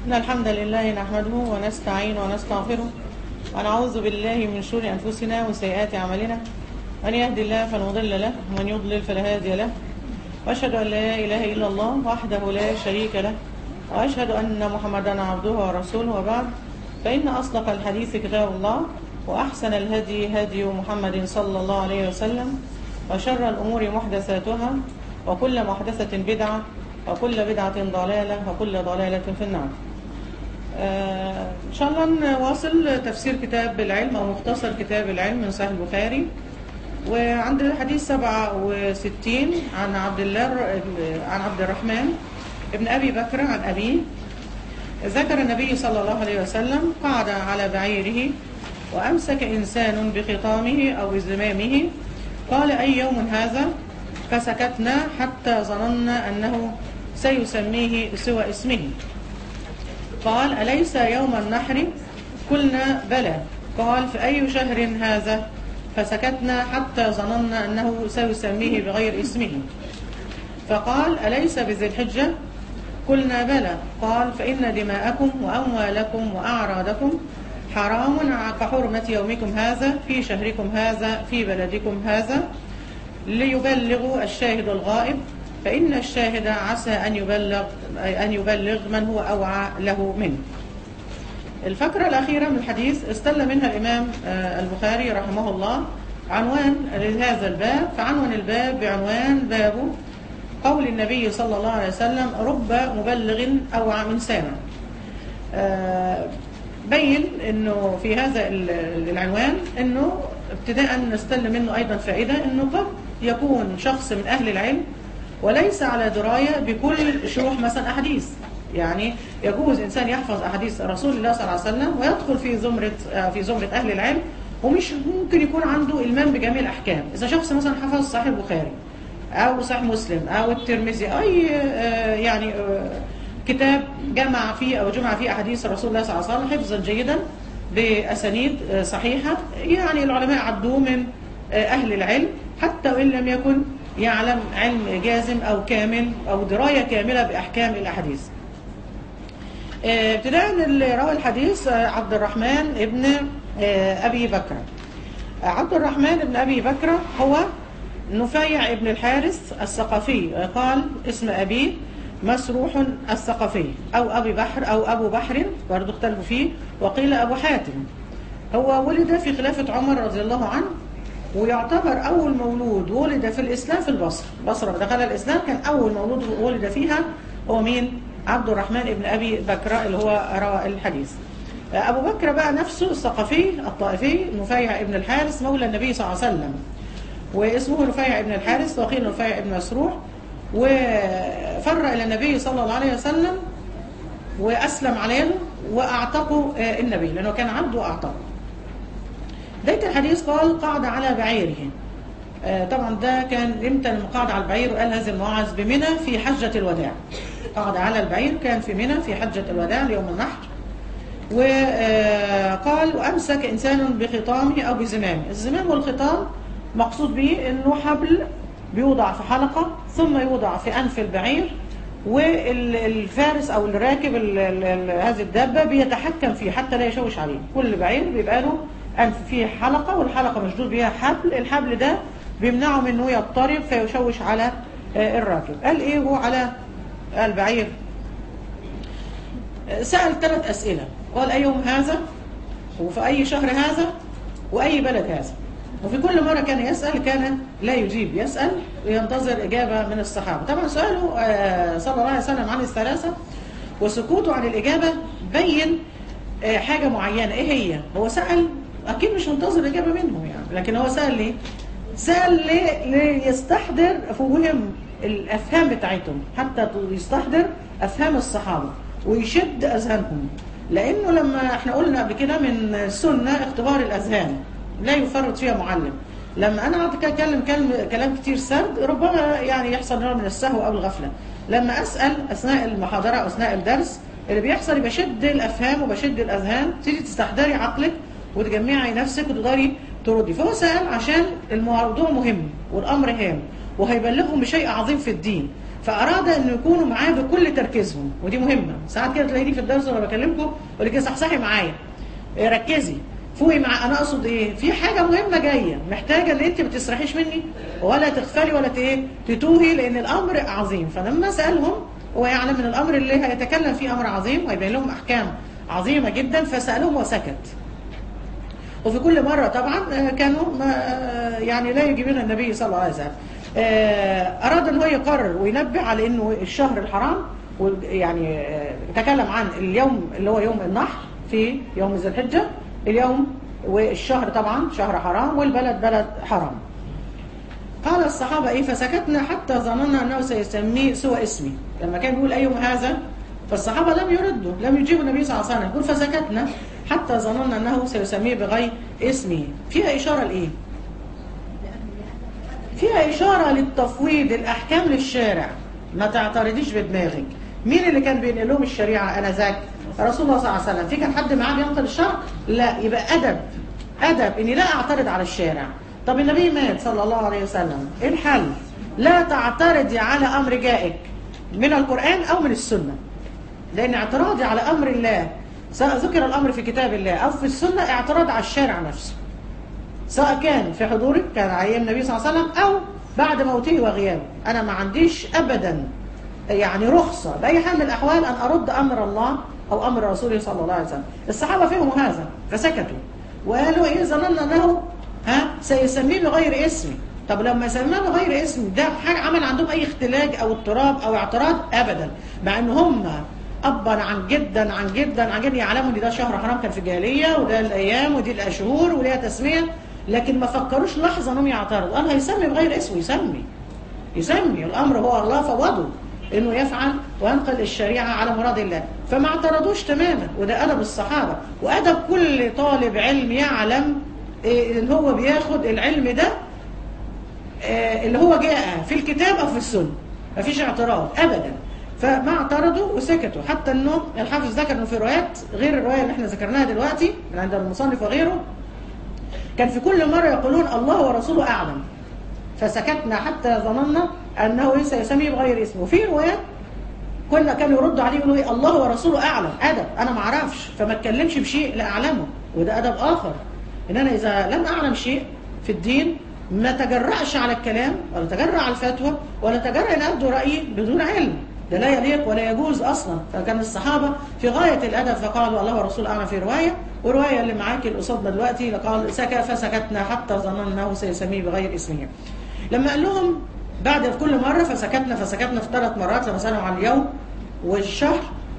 إن الحمد لله نحمده ونستعين ونستغفره ونعوذ بالله من شرور أنفسنا وسيئات أعمالنا من يهد الله فلا مضل له ومن يضلل فلا هادي له وأشهد أن لا إله إلا الله وحده لا شريك له وأشهد أن محمدا عبده ورسوله وبعد فإن أصدق الحديث كتاب الله وأحسن الهدي هدي محمد صلى الله عليه وسلم وشر الأمور محدثاتها وكل محدثة بدعة وكل بدعة ضلالة وكل ضلالة في النار آه إن شاء الله نواصل تفسير كتاب العلم أو مختصر كتاب العلم من صحيح البخاري وعند الحديث 67 عن عبد الله عن عبد الرحمن ابن أبي بكر عن أبيه ذكر النبي صلى الله عليه وسلم قعد على بعيره وأمسك إنسان بخطامه أو بزمامه قال أي يوم هذا فسكتنا حتى ظننا أنه سيسميه سوى اسمه قال أليس يوم النحر قلنا بلى قال في أي شهر هذا فسكتنا حتى ظننا أنه سيسميه بغير اسمه فقال أليس بذي الحجة قلنا بلى قال فإن دماءكم وأموالكم وأعراضكم حرام كحرمة يومكم هذا في شهركم هذا في بلدكم هذا ليبلغ الشاهد الغائب فإن الشاهد عسى أن يبلغ, أن يبلغ من هو أوعى له منه الفقرة الأخيرة من الحديث استل منها الإمام البخاري رحمه الله عنوان لهذا الباب فعنوان الباب بعنوان باب قول النبي صلى الله عليه وسلم رب مبلغ أوعى من سامع بين انه في هذا العنوان انه ابتداء نستل منه ايضا فائده انه قد يكون شخص من اهل العلم وليس على درايه بكل شروح مثلا احاديث يعني يجوز انسان يحفظ احاديث رسول الله صلى الله عليه وسلم ويدخل في زمره في زمره اهل العلم ومش ممكن يكون عنده المام بجميع الاحكام اذا شخص مثلا حفظ صحيح البخاري او صحيح مسلم او الترمذي اي يعني كتاب جمع فيه أو جمع فيه أحاديث رسول الله صلى الله عليه وسلم حفظا جيدا بأسانيد صحيحة يعني العلماء عدوه من أهل العلم حتى وإن لم يكن يعلم علم جازم أو كامل أو دراية كاملة بأحكام الأحاديث ابتداء اللي روى الحديث عبد الرحمن ابن أبي بكر عبد الرحمن ابن أبي بكر هو نفيع ابن الحارث الثقفي قال اسم أبيه مسروح الثقفي أو أبي بحر أو أبو بحر برضو اختلفوا فيه وقيل أبو حاتم هو ولد في خلافة عمر رضي الله عنه ويعتبر أول مولود ولد في الإسلام في البصرة البصرة دخل الإسلام كان أول مولود ولد فيها هو مين؟ عبد الرحمن ابن أبي بكر اللي هو روى الحديث أبو بكر بقى نفسه الثقفي الطائفي نفيع ابن الحارث مولى النبي صلى الله عليه وسلم واسمه نفيع ابن الحارث وقيل نفيع ابن مسروح وفر إلى النبي صلى الله عليه وسلم وأسلم عليه وأعتقوا النبي لأنه كان عبد وأعتقه بداية الحديث قال قعد على بعيره طبعا ده كان امتى لما قعد على البعير وقال هذه المواعظ بمنى في حجة الوداع قعد على البعير كان في منى في حجة الوداع ليوم النحر وقال وأمسك إنسان بخطامه أو بزمامه الزمام والخطام مقصود به أنه حبل بيوضع في حلقة ثم يوضع في أنف البعير والفارس أو الراكب هذه الدابة بيتحكم فيه حتى لا يشوش عليه كل بعير بيبقى له أنف فيه حلقة والحلقة مشدود بها حبل الحبل ده بيمنعه من أنه يضطرب فيشوش على الراكب قال إيه هو على البعير سأل ثلاث أسئلة قال أي يوم هذا وفي أي شهر هذا وأي بلد هذا وفي كل مرة كان يسأل كان لا يجيب يسأل وينتظر إجابة من الصحابة طبعا سؤاله صلى الله عليه وسلم عن الثلاثة وسكوته عن الإجابة بين حاجة معينة إيه هي هو سأل أكيد مش منتظر إجابة منهم يعني لكن هو سأل ليه سأل ليه ليستحضر فهم الأفهام بتاعتهم حتى يستحضر أفهام الصحابة ويشد أذهانهم لأنه لما احنا قلنا قبل كده من السنة اختبار الأذهان لا يفرط فيها معلم لما انا اقعد اتكلم كلام كتير سرد ربما يعني يحصل نوع من السهو او الغفله لما اسال اثناء المحاضره او اثناء الدرس اللي بيحصل بشد الافهام وبشد الاذهان تيجي تستحضري عقلك وتجمعي نفسك وتقدري تردي فهو سال عشان الموضوع مهم والامر هام وهيبلغهم بشيء عظيم في الدين فاراد ان يكونوا معاه بكل تركيزهم ودي مهمه ساعات كده تلاقيني في الدرس وانا بكلمكم اقول لك صحصحي معايا إيه ركزي فوقي مع انا اقصد ايه في حاجه مهمه جايه محتاجه ان انت ما تسرحيش مني ولا تغفلي ولا ايه تتوهي لان الامر عظيم فلما سالهم هو يعلم من الامر اللي هيتكلم فيه امر عظيم وهيبين لهم احكام عظيمه جدا فسالهم وسكت وفي كل مرة طبعا كانوا يعني لا يجيبون النبي صلى الله عليه وسلم أراد أن هو يقرر وينبه على أنه الشهر الحرام يعني تكلم عن اليوم اللي هو يوم النحر في يوم ذي الحجة اليوم والشهر طبعا شهر حرام والبلد بلد حرام قال الصحابة إيه فسكتنا حتى ظننا أنه سيسميه سوى اسمي لما كان يقول أيوم هذا فالصحابة لم يردوا لم يجيبوا النبي صلى الله عليه وسلم يقول فسكتنا حتى ظننا أنه سيسميه بغير اسمه فيها إشارة لإيه فيها إشارة للتفويض الأحكام للشارع ما تعترضيش بدماغك مين اللي كان بينقل لهم الشريعة أنا ذاك رسول الله صلى الله عليه وسلم في كان حد معاه بينقل الشرع لا يبقى أدب أدب إني لا أعترض على الشارع طب النبي مات صلى الله عليه وسلم إيه الحل لا تعترضي على أمر جائك من القرآن أو من السنة لأن اعتراضي على أمر الله سواء ذكر الأمر في كتاب الله أو في السنة اعتراض على الشارع نفسه سواء كان في حضورك كان على النبي صلى الله عليه وسلم أو بعد موته وغيابه أنا ما عنديش أبدا يعني رخصة بأي حال من الأحوال أن أرد أمر الله أو أمر رسوله صلى الله عليه وسلم الصحابة فهموا هذا فسكتوا وقالوا إيه ظننا أنه ها سيسميه بغير اسمه طب لما سماه بغير اسم ده حاجة عمل عندهم أي اختلاج أو اضطراب أو اعتراض أبدا مع أن هم أبا عن جدا عن جدا عن جدا يعلموا ان ده شهر حرام كان في الجاهلية وده الأيام ودي الأشهور وليها تسمية لكن ما فكروش لحظة انهم يعترضوا قال هيسمي بغير اسمه يسمي يسمي الأمر هو الله فوضه انه يفعل وينقل الشريعة على مراد الله فما اعترضوش تماما وده أدب الصحابة وأدب كل طالب علم يعلم إيه ان هو بياخد العلم ده إيه اللي هو جاء في الكتاب أو في السنة مفيش اعتراض أبدا فما اعترضوا وسكتوا حتى انه الحافظ ذكر انه في روايات غير الروايه اللي احنا ذكرناها دلوقتي من عند المصنف وغيره كان في كل مره يقولون الله ورسوله اعلم فسكتنا حتى ظننا انه سيسميه بغير اسمه وفي روايات كنا كانوا يردوا عليه يقولوا الله ورسوله اعلم ادب انا ما اعرفش فما اتكلمش بشيء لا اعلمه وده ادب اخر ان انا اذا لم اعلم شيء في الدين ما تجرأش على الكلام ولا تجرأ على الفتوى ولا تجرأ ان ابدو رايي بدون علم ده لا يليق ولا يجوز اصلا فكان الصحابه في غايه الادب فقالوا الله ورسوله اعلم في روايه وروايه اللي معاك اللي قصادنا دلوقتي قال سكت فسكتنا حتى ظننا انه سيسميه بغير اسمه لما قال لهم بعد كل مره فسكتنا فسكتنا في ثلاث مرات لما سالوا عن اليوم والشهر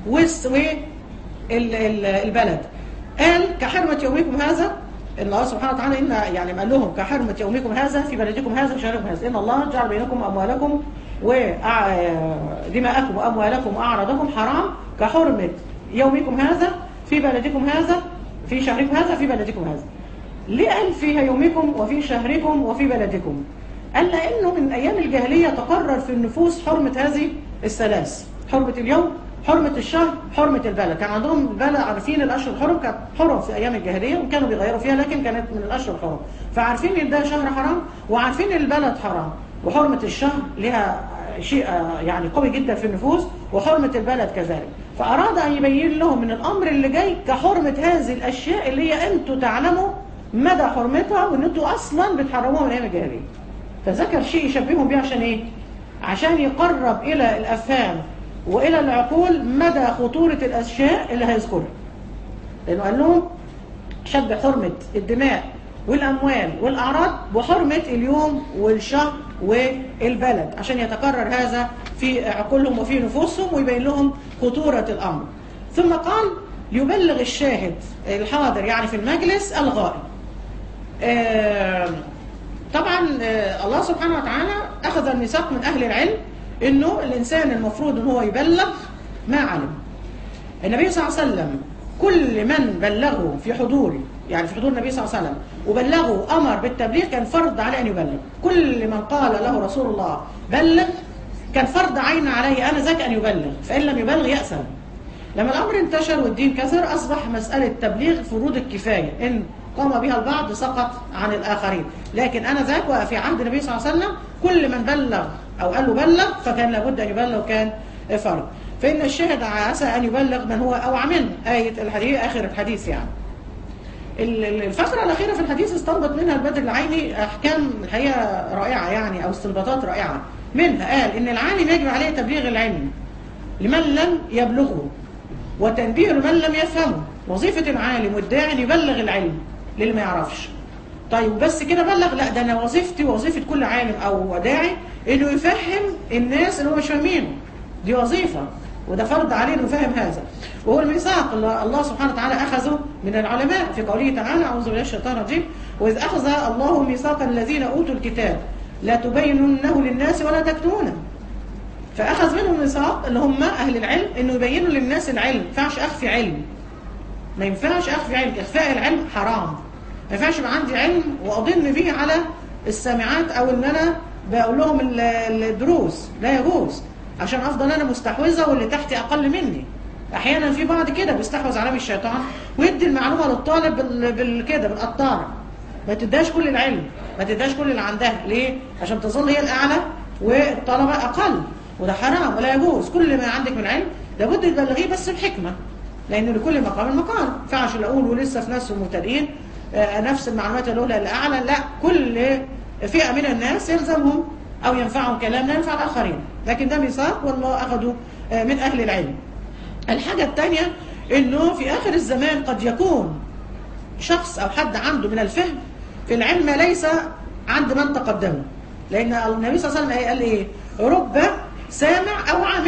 والبلد قال كحرمه يومكم هذا ان الله سبحانه وتعالى ان يعني قال لهم كحرمه يومكم هذا في بلدكم هذا في شهركم هذا ان الله جعل بينكم اموالكم ودماءكم وأموالكم وأعراضكم حرام كحرمة يومكم هذا في بلدكم هذا في شهركم هذا في بلدكم هذا ليه قال فيها يومكم وفي شهركم وفي بلدكم قال لأنه من أيام الجاهلية تقرر في النفوس حرمة هذه الثلاث حرمة اليوم حرمة الشهر حرمة البلد كان عندهم البلد عارفين الأشهر الحرم كانت حرم في أيام الجاهلية وكانوا بيغيروا فيها لكن كانت من الأشهر الحرم فعارفين ان ده شهر حرام وعارفين ان البلد حرام وحرمة الشهر لها شيء يعني قوي جدا في النفوس وحرمة البلد كذلك فأراد أن يبين لهم من الأمر اللي جاي كحرمة هذه الأشياء اللي هي أنتوا تعلموا مدى حرمتها وأن أنتوا أصلا بتحرموها من أيام الجاهلية فذكر شيء يشبههم بيه عشان إيه؟ عشان يقرب إلى الأفهام وإلى العقول مدى خطورة الأشياء اللي هيذكرها لأنه قال لهم شبه حرمة الدماء والأموال والأعراض بحرمة اليوم والشهر والبلد عشان يتكرر هذا في عقولهم وفي نفوسهم ويبين لهم خطورة الأمر ثم قال يبلغ الشاهد الحاضر يعني في المجلس الغائب طبعا الله سبحانه وتعالى أخذ الميثاق من أهل العلم أنه الإنسان المفروض أنه هو يبلغ ما علم النبي صلى الله عليه وسلم كل من بلغه في حضوري يعني في حضور النبي صلى الله عليه وسلم وبلغه أمر بالتبليغ كان فرض عليه أن يبلغ كل من قال له رسول الله بلغ كان فرض عين عليه أنا ذاك أن يبلغ فإن لم يبلغ يأسم لما الأمر انتشر والدين كثر أصبح مسألة تبليغ فروض الكفاية إن قام بها البعض سقط عن الآخرين لكن أنا ذاك وفي عهد النبي صلى الله عليه وسلم كل من بلغ او قال له بلغ فكان لابد ان يبلغ وكان فرض فان الشاهد عسى ان يبلغ من هو اوعى منه ايه الحديث اخر الحديث يعني ال- ال- الفقرة الأخيرة في الحديث استنبط منها البدر العيني أحكام الحقيقة رائعة يعني أو استنباطات رائعة منها قال إن العالم يجب عليه تبليغ العلم لمن لم يبلغه وتنبيه لمن لم يفهمه وظيفة العالم والداعي إن يبلغ العلم للي ما يعرفش طيب بس كده بلغ لا ده أنا وظيفتي وظيفة كل عالم أو داعي إنه يفهم الناس اللي هم مش فاهمينه دي وظيفة وده فرض عليه انه فاهم هذا وهو الميثاق اللي الله سبحانه وتعالى اخذه من العلماء في قوله تعالى اعوذ بالله من الشيطان الرجيم واذ اخذ الله ميثاق الذين اوتوا الكتاب لا تبيننه للناس ولا تكتمونه فاخذ منهم ميثاق اللي هم اهل العلم انه يبينوا للناس العلم ما ينفعش اخفي علم ما ينفعش اخفي علم اخفاء العلم حرام ما ينفعش يبقى عندي علم واضن به على السامعات او ان انا بقول لهم ال- الدروس لا يجوز عشان افضل انا مستحوذه واللي تحتي اقل مني احيانا في بعض كده بيستحوذ على الشيطان ويدي المعلومه للطالب بال- بالكده بالقطاره ما تداش كل العلم ما تداش كل اللي عندها ليه عشان تظل هي الاعلى والطلبه اقل وده حرام ولا يجوز كل ما عندك من علم لابد تبلغيه بس بحكمه لان لكل مقام مقال ما ينفعش اقول ولسه في ناس مبتدئين آه، نفس المعلومات الاولى الاعلى لا كل فئه من الناس يلزمهم او ينفعهم كلام لا ينفع الاخرين لكن ده ميثاق والله اخذه آه، من اهل العلم الحاجه الثانيه انه في اخر الزمان قد يكون شخص او حد عنده من الفهم في العلم ليس عند من تقدمه لان النبي صلى الله عليه وسلم قال ايه رب سامع او عامل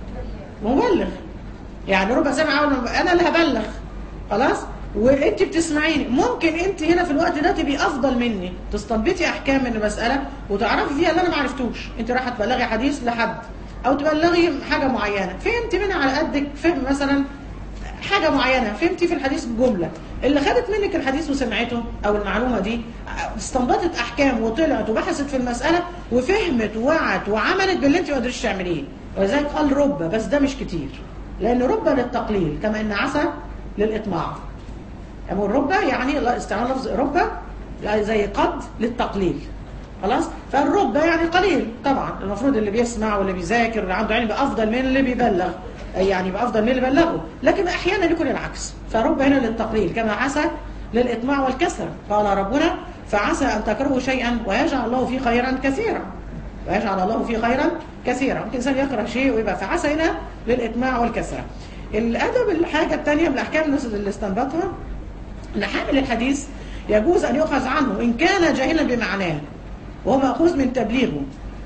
مبلغ يعني ربع سامع اول ما- انا اللي هبلغ خلاص وانت بتسمعيني ممكن انت هنا في الوقت ده تبقي افضل مني تستنبطي احكام من المساله وتعرفي فيها اللي انا ما عرفتوش انت رايحه تبلغي حديث لحد او تبلغي حاجه معينه فهمت منها على قدك فهم مثلا حاجه معينه فهمتي في الحديث جمله اللي خدت منك الحديث وسمعته او المعلومه دي استنبطت احكام وطلعت وبحثت في المساله وفهمت ووعت وعملت باللي انت ما قدرتش تعمليه ولذلك قال رب بس ده مش كتير لان رب للتقليل كما ان عسى للاطماع أما الربة يعني لا استعمال لفظ ربة يعني زي قد للتقليل خلاص فالربة يعني قليل طبعا المفروض اللي بيسمع واللي بيذاكر واللي عنده علم يبقى افضل من اللي بيبلغ أي يعني يبقى افضل من اللي بلغه لكن احيانا يكون العكس فربة هنا للتقليل كما عسى للاطماع والكسر قال ربنا فعسى ان تكرهوا شيئا ويجعل الله فيه خيرا كثيرا ويجعل الله فيه خيرا كثيرا ممكن الانسان يكره شيء ويبقى فعسى هنا للاطماع والكسره الادب الحاجه الثانيه من الاحكام اللي استنبطها ان حامل الحديث يجوز ان يؤخذ عنه ان كان جاهلا بمعناه وهو ماخوذ من تبليغه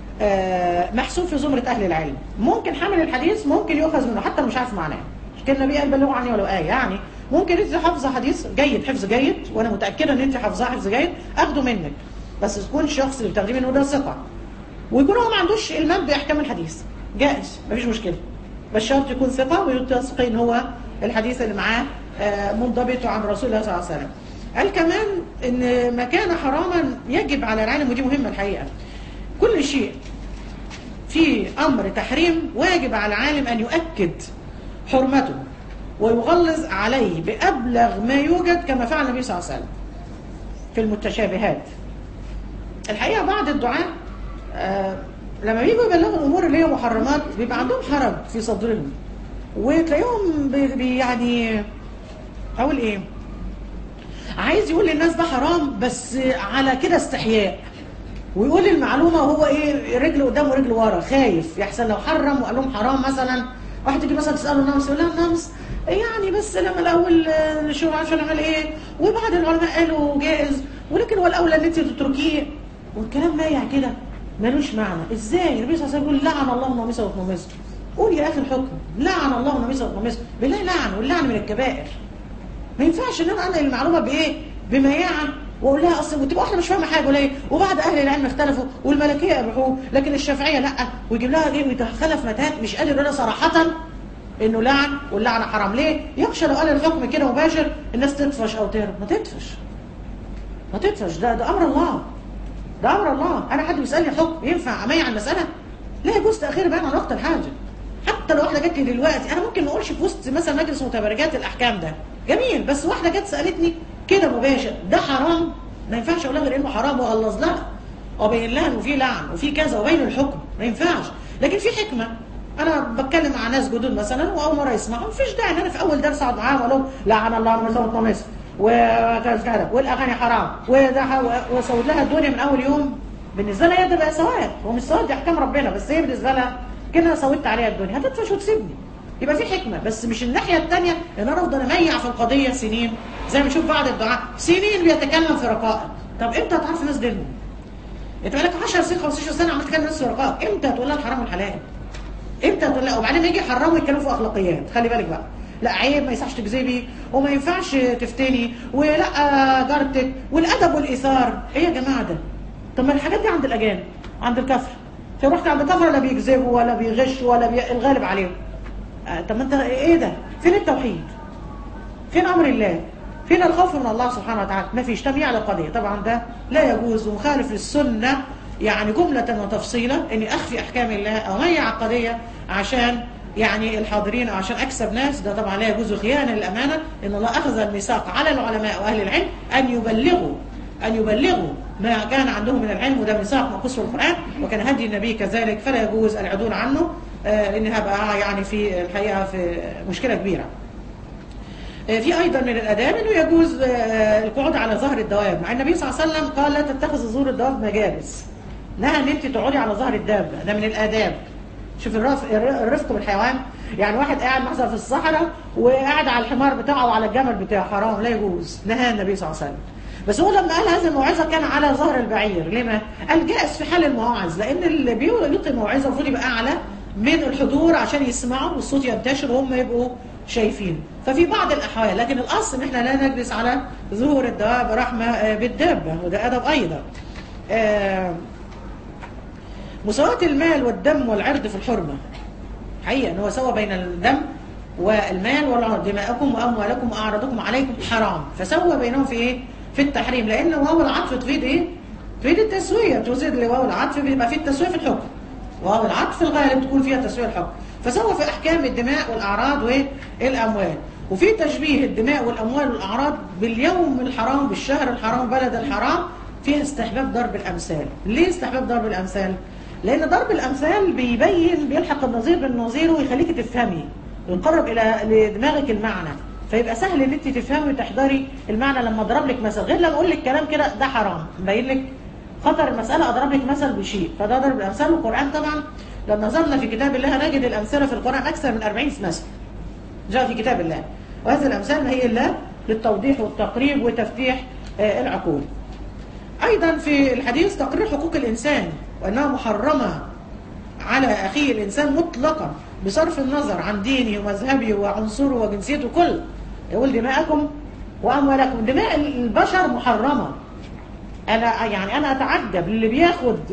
آه، محسوب في زمره اهل العلم ممكن حامل الحديث ممكن يؤخذ منه حتى لو مش عارف معناه مش كان النبي قال بلغوا عني ولو ايه يعني ممكن انت حافظه حديث جيد حفظ جيد وانا متاكده ان انت حافظاه حفظ جيد اخده منك بس تكون الشخص اللي بتاخديه منه ده ثقه ويكون هو ما عندوش المام باحكام الحديث جائز مفيش مشكله بس شرط يكون ثقه ويتثق ان هو الحديث اللي معاه آه، منضبط عن رسول الله صلى الله عليه وسلم قال كمان ان ما كان حراما يجب على العالم ودي مهمه الحقيقه كل شيء في امر تحريم واجب على العالم ان يؤكد حرمته ويغلظ عليه بابلغ ما يوجد كما فعل النبي صلى الله عليه وسلم في المتشابهات الحقيقه بعض الدعاء آه لما بيجوا يبلغوا الامور اللي هي محرمات بيبقى عندهم حرج في صدرهم وتلاقيهم بي بي- يعني اقول ايه عايز يقول للناس ده حرام بس على كده استحياء ويقول المعلومه وهو ايه رجل قدام ورجل ورا خايف يحصل لو حرم وقال لهم حرام مثلا واحد يجي مثلا تساله النمس يقول لها النمس يعني بس لما الاول آه، شو عارفه نعمل ايه وبعض العلماء قالوا جائز ولكن هو الاولى ان انت تتركيه والكلام مايع كده ملوش معنى ازاي النبي صلى الله عليه وسلم يقول لعن الله الناموسه والناموسه قول يا اخي الحكم لعن الله الناموسه والناموسه بالله لعن واللعن من الكبائر ما ينفعش ان انا انقل المعلومه بايه بمياعه واقول لها اصل وتبقى واحده مش فاهمه حاجه ولا ايه وبعد اهل العلم اختلفوا والملكيه ابحوه لكن الشافعيه لا ويجيب لها ايه ويدخلها في متاهات مش قادر يقولها صراحه انه لعن واللعنه حرام ليه يخشى لو قال الحكم كده مباشر الناس تطفش او تهرب ما تطفش ما تطفش ده ده امر الله ده امر الله انا حد بيسالني حكم ينفع اميع المساله لا يجوز تاخير بيان عن وقت الحاجه حتى لو واحده جت لي دلوقتي انا ممكن ما اقولش في وسط مثلا مجلس متبرجات الاحكام ده جميل بس واحده جت سالتني كده مباشر ده حرام ما ينفعش اقول لها غير انه حرام واغلظ لها وابين لها انه في لعن وفي كذا وبين الحكم ما ينفعش لكن في حكمه انا بتكلم مع ناس جدد مثلا واول مره يسمعوا مفيش داعي ان انا في اول درس اقعد معاهم اقول لهم لعن الله من صوت طمس وكذا والاغاني حرام وده وسود لها الدنيا من اول يوم بالنسبه لها هي ده بقى سواد هو مش سواد دي احكام ربنا بس هي بالنسبه لها كده سودت عليها الدنيا هتدفش وتسيبني يبقى في حكمه بس مش الناحيه الثانيه ان انا افضل اميع في القضيه سنين زي ما نشوف بعض الدعاء سنين بيتكلم في رقائق طب امتى هتعرف الناس دينهم؟ انت بقالك 10 سنين 15 سنه عمال تتكلم ناس في رقائق امتى هتقول لها الحرام والحلال؟ امتى هتقول لها وبعدين يجي يحرموا يتكلموا في اخلاقيات خلي بالك بقى لا عيب ما يصحش تكذبي وما ينفعش تفتني ولا جارتك والادب والايثار ايه يا جماعه ده؟ طب ما الحاجات دي عند الاجانب عند الكفر لو رحت عند الكفر لا بيكذبوا ولا بيغشوا ولا بي... الغالب عليهم آه طب ما انت ايه ده؟ فين التوحيد؟ فين امر الله؟ فين الخوف من الله سبحانه وتعالى؟ ما فيش تمييع للقضيه طبعا ده لا يجوز ومخالف للسنه يعني جمله وتفصيلا اني اخفي احكام الله او اميع القضيه عشان يعني الحاضرين او عشان اكسب ناس ده طبعا لا يجوز خيانه للامانه ان الله اخذ الميثاق على العلماء واهل العلم ان يبلغوا ان يبلغوا ما كان عندهم من العلم وده ميثاق مقص في القران وكان هدي النبي كذلك فلا يجوز العدول عنه لان هبقى يعني في الحقيقه في مشكله كبيره. في ايضا من الاداب انه يجوز القعود على ظهر الدواب مع النبي صلى الله عليه وسلم قال لا تتخذ ظهور الدواب مجالس نهى ان انت تقعدي على ظهر الدابه ده من الاداب شوف الرفق, الرفق بالحيوان يعني واحد قاعد مثلا في الصحراء وقاعد على الحمار بتاعه وعلى الجمل بتاعه حرام لا يجوز نهى النبي صلى الله عليه وسلم بس هو لما قال هذه الموعظه كان على ظهر البعير لما؟ قال جائز في حال المواعظ لان اللي بيلقي موعظه المفروض يبقى اعلى من الحضور عشان يسمعوا والصوت ينتشر وهم يبقوا شايفين ففي بعض الاحوال لكن الاصل ان احنا لا نجلس على ظهور الدواب رحمه بالدابه وده ادب ايضا آه مساواة المال والدم والعرض في الحرمة حقيقة أنه سوى بين الدم والمال والعرض دماءكم وأموالكم وأعراضكم عليكم حرام فسوى بينهم في إيه؟ في التحريم لأن واو العطف تفيد إيه؟ تفيد التسوية تزيد لواو العطف بيبقى فيه التسوية في الحكم واو العطف في الغالب تكون فيها تسوية الحكم فسوى في أحكام الدماء والأعراض والأموال وفي تشبيه الدماء والأموال والأعراض باليوم الحرام بالشهر الحرام بلد الحرام فيها استحباب ضرب الأمثال ليه استحباب ضرب الأمثال؟ لان ضرب الامثال بيبين بيلحق النظير بالنظير ويخليك تفهمي ويقرب الى لدماغك المعنى فيبقى سهل ان انت تفهمي وتحضري المعنى لما اضرب لك مثل غير لما اقول لك كلام كده ده حرام مبين لك خطر المساله اضرب لك مثل بشيء فده ضرب الامثال والقران طبعا لو نظرنا في كتاب الله نجد الامثله في القران اكثر من 40 مثل جاء في كتاب الله وهذه الامثال هي الله للتوضيح والتقريب وتفتيح العقول ايضا في الحديث تقرير حقوق الانسان وأنها محرمة على أخيه الإنسان مطلقا بصرف النظر عن دينه ومذهبه وعنصره وجنسيته كل يقول دماءكم وأموالكم دماء البشر محرمة أنا يعني أنا أتعجب اللي بياخد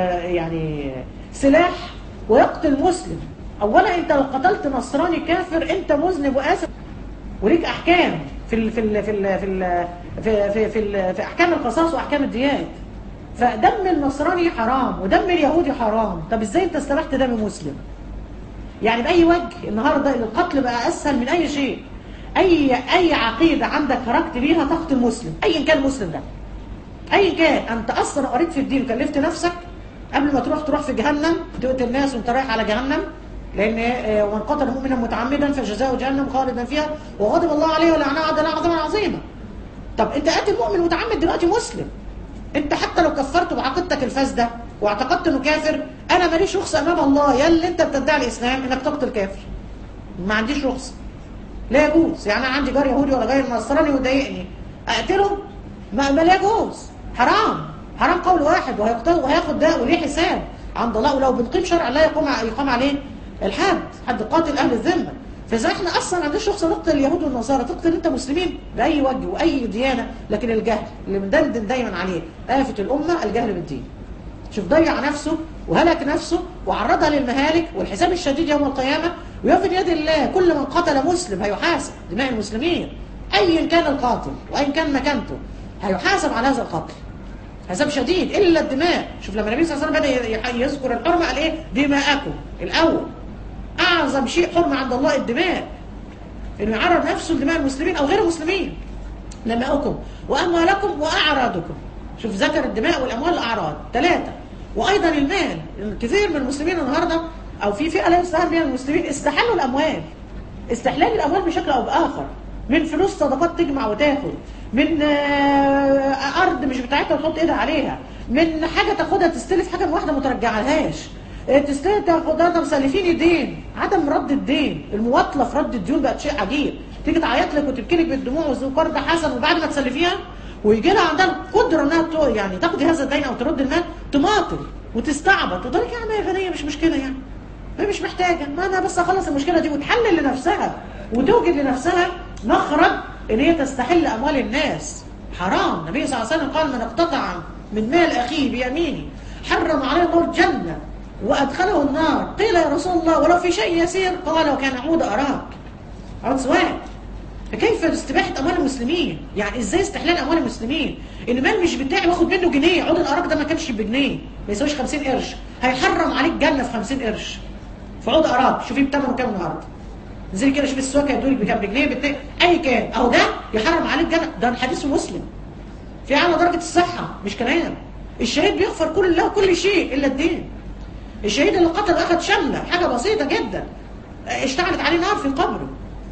يعني سلاح ويقتل مسلم أولا أنت لو قتلت نصراني كافر أنت مذنب وآسف وليك أحكام في ال في ال في ال في ال في في, في, ال في أحكام القصاص وأحكام الديات فدم النصراني حرام ودم اليهودي حرام طب ازاي انت استبحت دم مسلم يعني باي وجه النهارده القتل بقى اسهل من اي شيء اي اي عقيده عندك خرجت بيها تقتل مسلم ايا كان المسلم ده ايا كان انت اصلا قريت في الدين وكلفت نفسك قبل ما تروح تروح في جهنم تقتل الناس وانت رايح على جهنم لان ومن قتل مؤمنا متعمدا فجزاؤه جهنم خالدا فيها وغضب الله عليه ولعنه عدل عظيما عظيما طب انت قاتل مؤمن متعمد دلوقتي مسلم انت حتى لو كفرته بعقيدتك الفاسده واعتقدت انه كافر انا ماليش رخصه امام الله يا اللي انت بتدعي الاسلام انك تقتل كافر ما عنديش رخصه لا يجوز يعني انا عندي جار يهودي ولا جار نصراني ويضايقني اقتله ما, ما لا يجوز حرام حرام قول واحد وهيقتل وهياخد ده وليه حساب عند الله ولو بنقيم شرع الله يقوم يقام عليه الحد حد قاتل اهل الذمه فاذا احنا اصلا ما عندناش رخصه نقتل اليهود والنصارى تقتل انت مسلمين باي وجه واي ديانه لكن الجهل اللي مدندن دايما عليه آفة الامه الجهل بالدين شوف ضيع نفسه وهلك نفسه وعرضها للمهالك والحساب الشديد يوم القيامه ويوفي يد الله كل من قتل مسلم هيحاسب دماء المسلمين ايا كان القاتل وايا كان مكانته هيحاسب على هذا القتل حساب شديد الا الدماء شوف لما النبي صلى الله عليه وسلم بدا يذكر الحرمه قال ايه دماءكم الاول اعظم شيء حرمه عند الله الدماء انه يعرض نفسه لدماء المسلمين او غير المسلمين دماءكم واموالكم واعراضكم شوف ذكر الدماء والاموال والاعراض ثلاثه وايضا المال كثير من المسلمين النهارده او في فئه لا يستهان بها من المسلمين استحلوا الاموال استحلال الاموال بشكل او باخر من فلوس صدقات تجمع وتاخد من آه، ارض مش بتاعتها وتحط ايدها عليها من حاجه تاخدها تستلف حاجه من واحده ما ترجعلهاش آه، تستلف تاخدها ده مسلفين الدين عدم رد الدين المواطله في رد الديون بقت شيء عجيب تيجي تعيط لك وتبكي لك بالدموع وقرض حسن وبعد ما تسلفيها ويجي لها عندها القدره انها تو- يعني تاخد هذا الدين او ترد المال تماطل وتستعبط وتقول لك يا عم يا غنيه مش مشكله يعني هي مش محتاجه ما انا بس اخلص المشكله دي وتحلل لنفسها وتوجد لنفسها مخرج ان هي تستحل اموال الناس حرام النبي صلى الله عليه وسلم قال من اقتطع من مال اخيه بيمينه حرم عليه الله الجنه وادخله النار قيل يا رسول الله ولو في شيء يسير قال وكان عود اراك عود سواء فكيف استباحة أموال المسلمين؟ يعني إزاي استحلال أموال المسلمين؟ المال مش بتاعي واخد منه جنيه، عود الأراك ده ما كانش بجنيه، ما يساويش 50 قرش، هيحرم عليك جنة في 50 قرش. في عود أراك، شوفي بتمنه كام النهارده. انزلي كده شوفي السواق هيدولك بكام بجنيه بتاع أي كان، أهو ده يحرم عليك جنة، ده الحديث في مسلم. في أعلى درجة الصحة مش كلام. الشهيد بيغفر كل له كل شيء إلا الدين. الشهيد اللي قتل أخذ شملة، حاجة بسيطة جدا. اشتعلت عليه نار في قبره.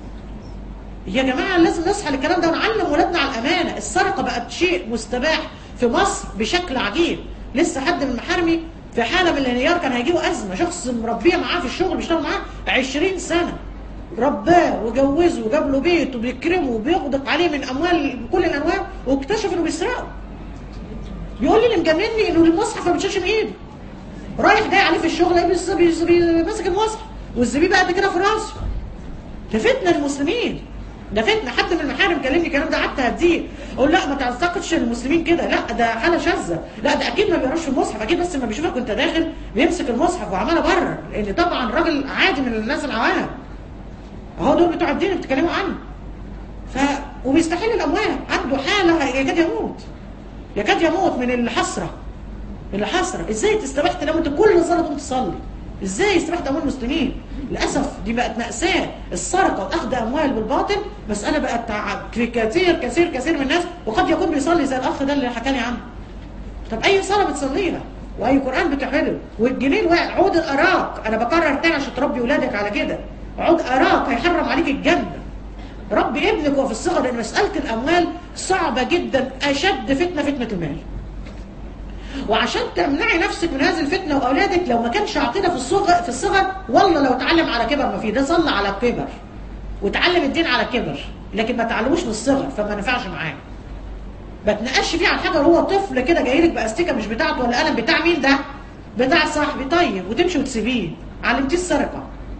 يا جماعة لازم نصحى للكلام ده ونعلم ولادنا على الأمانة السرقة بقت شيء مستباح في مصر بشكل عجيب لسه حد من محارمي في حالة من الانهيار كان هيجيله أزمة شخص مربيه معاه في الشغل بيشتغل معاه 20 سنة رباه وجوزه وجاب له بيت وبيكرمه وبيغدق عليه من أموال بكل الأنواع واكتشف إنه بيسرقه بيقول لي اللي مجنني إنه المصحف ما بيتشالش من إيده رايح جاي عليه في الشغل لقيه بيس- بيس- بيس- ماسك المصحف والزبيب قد كده في راسه ده فتنه المسلمين ده فتنه حد من المحارم كلمني الكلام ده قعدت هديه اقول لا ما تعتقدش المسلمين كده لا ده حاله شاذه لا ده اكيد ما بيقراش في المصحف اكيد بس لما بيشوفك وانت داخل بيمسك المصحف وعماله بره لان طبعا راجل عادي من الناس العوام اهو دول بتوع الدين اللي بتتكلموا عنه ف وبيستحيل الاموال عنده حاله يكاد يموت يكاد يموت من الحسره من الحسره ازاي تستباح تنام انت كل صلاه تقوم تصلي ازاي استباحة اموال المسلمين للاسف دي بقت ماساه السرقه واخذ اموال بالباطل مساله بقت تع- في كثير كثير كثير من الناس وقد يكون بيصلي زي الاخ ده اللي حكى لي عنه طب اي صلاه بتصليها واي قران بتحفظه والجنيه الواحد عود الاراك انا بكرر تاني عشان تربي ولادك على كده عود اراك هيحرم عليك الجنه ربي ابنك وهو في الصغر لان مساله الاموال صعبه جدا اشد فتنه فتنه المال وعشان تمنعي نفسك من هذه الفتنه واولادك لو ما كانش عقيده في الصغر في الصغر والله لو اتعلم على كبر ما فيه ده صلى على الكبر وتعلم الدين على كبر لكن ما تعلموش من الصغر فما نفعش معاه ما تناقش فيه على حاجه وهو طفل كده جاي لك باستيكه مش بتاعته ولا قلم بتاع مين ده؟ بتاع صاحبي طيب وتمشي وتسيبيه علمتيه السرقه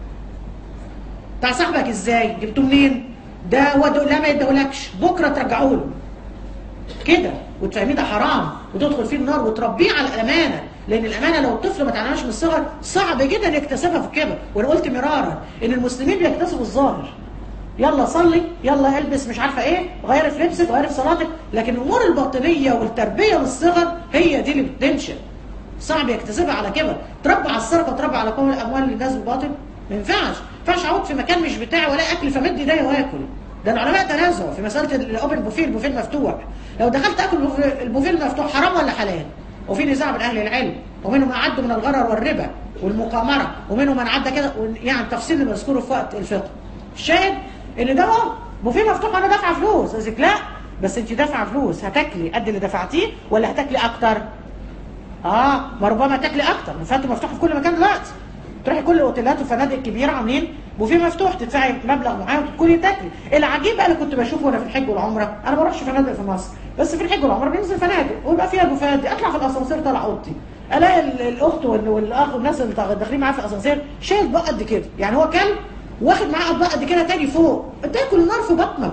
بتاع صاحبك ازاي؟ جبته منين؟ ده ودو لا ما يدولكش بكره ترجعوا له كده وتفهميه ده حرام وتدخل فيه النار وتربيه على الامانه لان الامانه لو الطفل ما اتعلمهاش من الصغر صعب جدا يكتسبها في الكبر وانا قلت مرارا ان المسلمين بيكتسبوا الظاهر يلا صلي يلا البس مش عارفه ايه غيري في لبسك غيري في صلاتك لكن الامور الباطنيه والتربيه من الصغر هي دي اللي بتنشا صعب يكتسبها على كبر تربى على السرقه وتربى على كل اموال الناس بالباطل ما ينفعش ما ينفعش اقعد في مكان مش بتاعي ولا اكل فمد ايديا واكل ده العلماء تنازعوا في مساله الاوبن بوفيه البوفيه المفتوح لو دخلت اكل البوفيه- البوفيه المفتوح حرام ولا حلال وفي نزاع بين اهل العلم ومنهم من عدوا من الغرر والربا والمقامره ومنهم من عدى كده يعني تفصيل اللي مذكوره في وقت الفقه الشاهد ان ده اهو بوفيه مفتوح انا دافعه فلوس قصدك لا بس انت دافعه فلوس هتاكلي قد اللي دفعتيه ولا هتاكلي اكتر اه ما ربما تاكلي اكتر الفاتو مفتوح في كل مكان دلوقتي تروحي كل الاوتيلات والفنادق الكبيره عاملين بوفيه مفتوح تدفعي مبلغ معين وتدخلي تاكلي العجيب بقى اللي كنت بشوفه وانا في الحج والعمره انا ما بروحش فنادق في مصر بس في الحج والعمره بننزل فنادق ويبقى فيها بوفيهات دي اطلع في الاسانسير طالع اوضتي الاقي ال- الاخت وال- والاخ والناس اللي داخلين معاه في الاسانسير شايل بقى قد كده يعني هو كلب واخد معاه اطباق قد كده تاني فوق تاكل النار في بطنك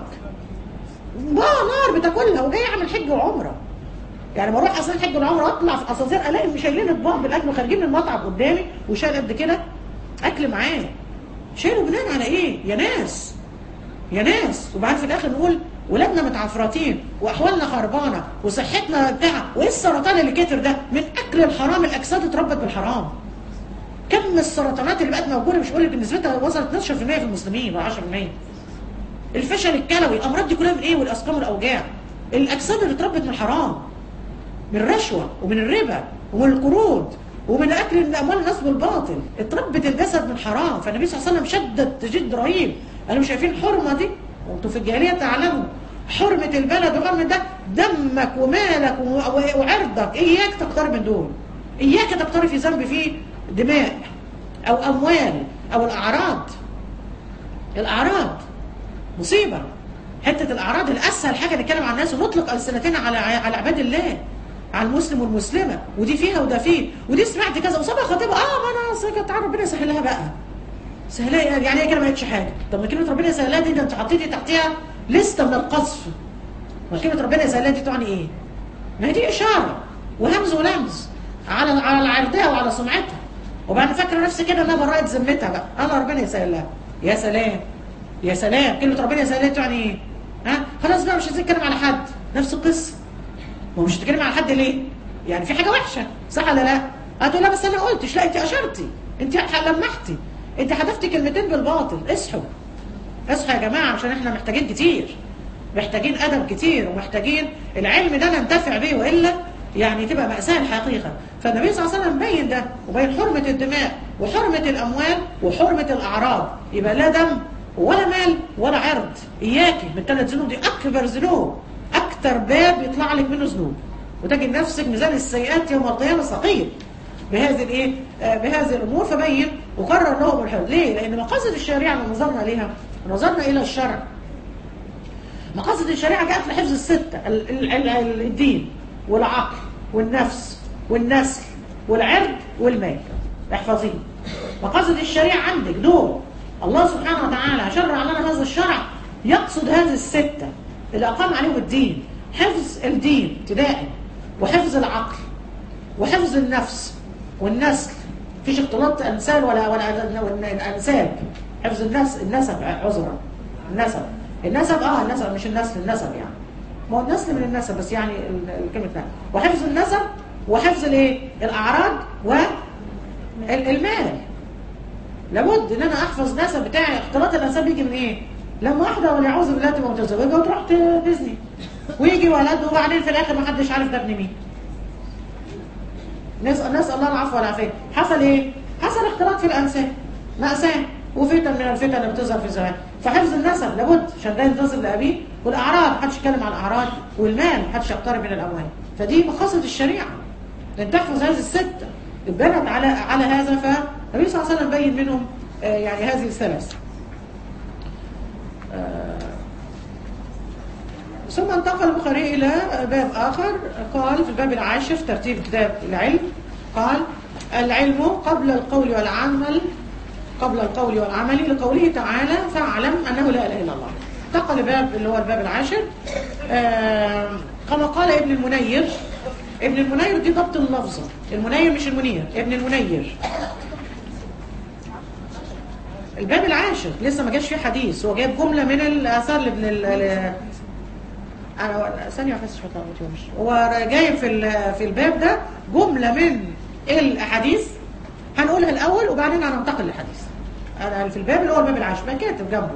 بقى نار بتاكلها وجاي اعمل حج وعمره يعني بروح اصلا حج والعمره اطلع في الاسانسير الاقي شايلين اطباق بالاكل وخارجين من المطعم قدامي وشايل قد كده اكل معاه شايله بناء على ايه يا ناس يا ناس وبعدين في الاخر نقول ولادنا متعفرتين واحوالنا خربانه وصحتنا بتاع وايه السرطان اللي كتر ده من اكل الحرام الاجساد اتربت بالحرام كم السرطانات اللي بقت موجوده مش بقول لك نسبتها وصلت 12% في المسلمين ولا 10% الفشل الكلوي الامراض دي كلها من ايه والاسقام والاوجاع الاجساد اللي اتربت من الحرام من الرشوه ومن الربا ومن القروض ومن اكل الاموال الناس بالباطل اتربت الجسد من حرام فالنبي صلى الله عليه وسلم شدد تجد رهيب قالوا مش شايفين الحرمه دي وانتوا في الجاهليه تعلموا حرمه البلد وحرمه ده دمك ومالك و- و- وعرضك اياك تقترب من دول اياك تقترب في ذنب فيه دماء او اموال او الاعراض الاعراض مصيبه حته الاعراض الاسهل حاجه نتكلم عن الناس ونطلق السنتين على على عباد الله على المسلم والمسلمه ودي فيها وده فيه ودي سمعت كذا وصابها خطيبه اه ما انا أصل كانت تعالى ربنا يسهلها بقى سهلها إيه؟ يعني هي كده ما قالتش حاجه طب ما كلمه ربنا يسهلها دي ده انت حطيتي تحتها لسته من القذف ما كلمه ربنا يسهلها دي تعني ايه؟ ما هي دي اشاره وهمز ولمز على على عرضها وعلى سمعتها وبعد فاكره نفسي كده انها برأت ذمتها بقى انا ربنا يسهلها يا سلام يا سلام كلمه ربنا يسهلها دي تعني ايه؟ ها خلاص بقى مش عايزين نتكلم على حد نفس القصه ما هو مش هتتكلم على حد ليه؟ يعني في حاجه وحشه صح ولا لا؟ هتقول لا بس انا قلتش لا انت اشرتي انت لمحتي انت حذفتي كلمتين بالباطل اصحوا اصحوا يا جماعه عشان احنا محتاجين كتير محتاجين ادب كتير ومحتاجين العلم ده ننتفع بيه والا يعني تبقى مأساة الحقيقة فالنبي صلى الله عليه وسلم بين ده وبين حرمة الدماء وحرمة الأموال وحرمة الأعراض يبقى لا دم ولا مال ولا عرض إياكي من ثلاث ذنوب دي أكبر ذنوب أكتر باب يطلع لك منه ذنوب وتجد نفسك ميزان السيئات يوم القيامة ثقيل بهذه الايه آه بهذه الامور فبين وقرر لهم الحدود ليه لان مقاصد الشريعه لو نظرنا اليها نظرنا الى الشرع مقاصد الشريعه جاءت لحفظ السته ال- ال- ال- الدين والعقل والنفس والنسل والعرض والمال احفظيه مقاصد الشريعه عندك دول الله سبحانه وتعالى شرع لنا هذا الشرع يقصد هذه السته اللي اقام عليهم الدين حفظ الدين ابتداء وحفظ العقل وحفظ النفس والنسل مفيش اختلاط انسال ولا ولا ولا انساب حفظ الناس النسب عذرا النسب النسب اه النسب مش النسل النسب يعني ما هو النسل من النسب بس يعني ال- الكلمه ده وحفظ النسب وحفظ الايه الاعراض والمال لابد ان انا احفظ نسب بتاعي اختلاط الانساب يجي من ايه لما واحده والعياذ بالله تبقى متزوجه وتروح تزني ويجي ولد وبعدين في الاخر ما حدش عارف ده ابن مين نسأل, نسأل الله العفو والعافية حصل ايه؟ حصل اختلاط في الأنساب مأساة وفتن من الفتن اللي بتظهر في الزمان فحفظ النسب لابد عشان ده ينتصر لأبيه والأعراض محدش يتكلم عن الأعراض والمال محدش يقترب من الأموال فدي مقاصد الشريعة لأن تحفظ هذه الستة اتبنت على على هذا فالنبي صلى الله عليه وسلم بين منهم آه، يعني هذه الثلاث آه، ثم انتقل البخاري إلى باب آخر قال في الباب العاشر في ترتيب كتاب العلم قال العلم قبل القول والعمل قبل القول والعمل لقوله تعالى فاعلم أنه لا إله إلا الله انتقل الباب اللي هو الباب العاشر آه، كما قال ابن المنير ابن المنير دي ضبط اللفظة المنير مش المنير ابن المنير الباب العاشر لسه ما جاش فيه حديث هو جايب جملة من الآثار لابن ال- ال- انا ثانيه بس شويه مش هو جايب في ال- في الباب ده جمله من الاحاديث هنقولها الاول وبعدين هننتقل للحديث انا في الباب اللي هو الباب العاشر ما كاتب جنبه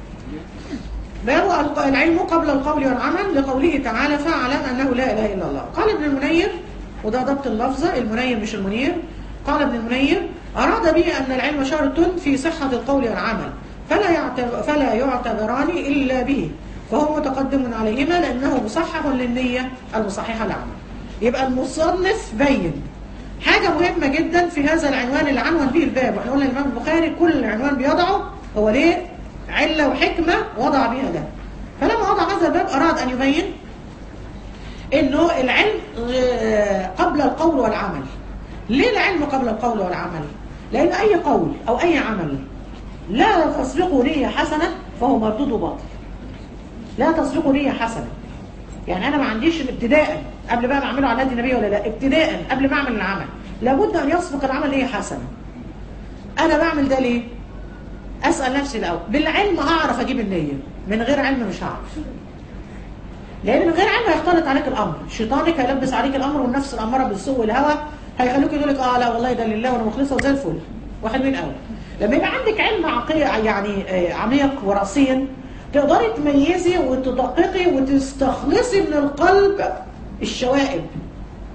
باب الق- العلم قبل القول والعمل لقوله تعالى فاعلم انه لا اله الا الله قال ابن المنير وده ضبط اللفظه المنير مش المنير قال ابن المنير اراد به ان العلم شرط في صحه القول والعمل فلا يعتبر فلا يعتبران الا به فهو متقدم عليهما لانه مصحح للنيه المصححه للعمل يبقى المصنف بين حاجة مهمة جدا في هذا العنوان اللي عنون به الباب واحنا قلنا الإمام البخاري كل عنوان بيضعه هو ليه علة وحكمة وضع بها ده فلما وضع هذا الباب أراد أن يبين إنه العلم آه، قبل القول والعمل ليه العلم قبل القول والعمل لأن أي قول أو أي عمل لا تسبقه نية حسنة فهو مردود باطل لا تسبقه نية حسنة يعني انا ما عنديش ابتداء قبل بقى ما اعمله على يد النبي ولا لا ابتداء قبل ما اعمل العمل لابد ان يسبق العمل ليه حسنه انا بعمل ده ليه اسال نفسي الاول بالعلم هعرف اجيب النيه من غير علم مش هعرف لان من غير علم هيختلط عليك الامر شيطانك هيلبس عليك الامر والنفس الاماره بالسوء والهوى هيخليك يقول لك اه لا والله ده لله وانا مخلصه وزي الفل وحلوين قوي لما يبقى عندك علم عقيق يعني آه، عميق ورصين تقدري تميزي وتدققي وتستخلصي من القلب الشوائب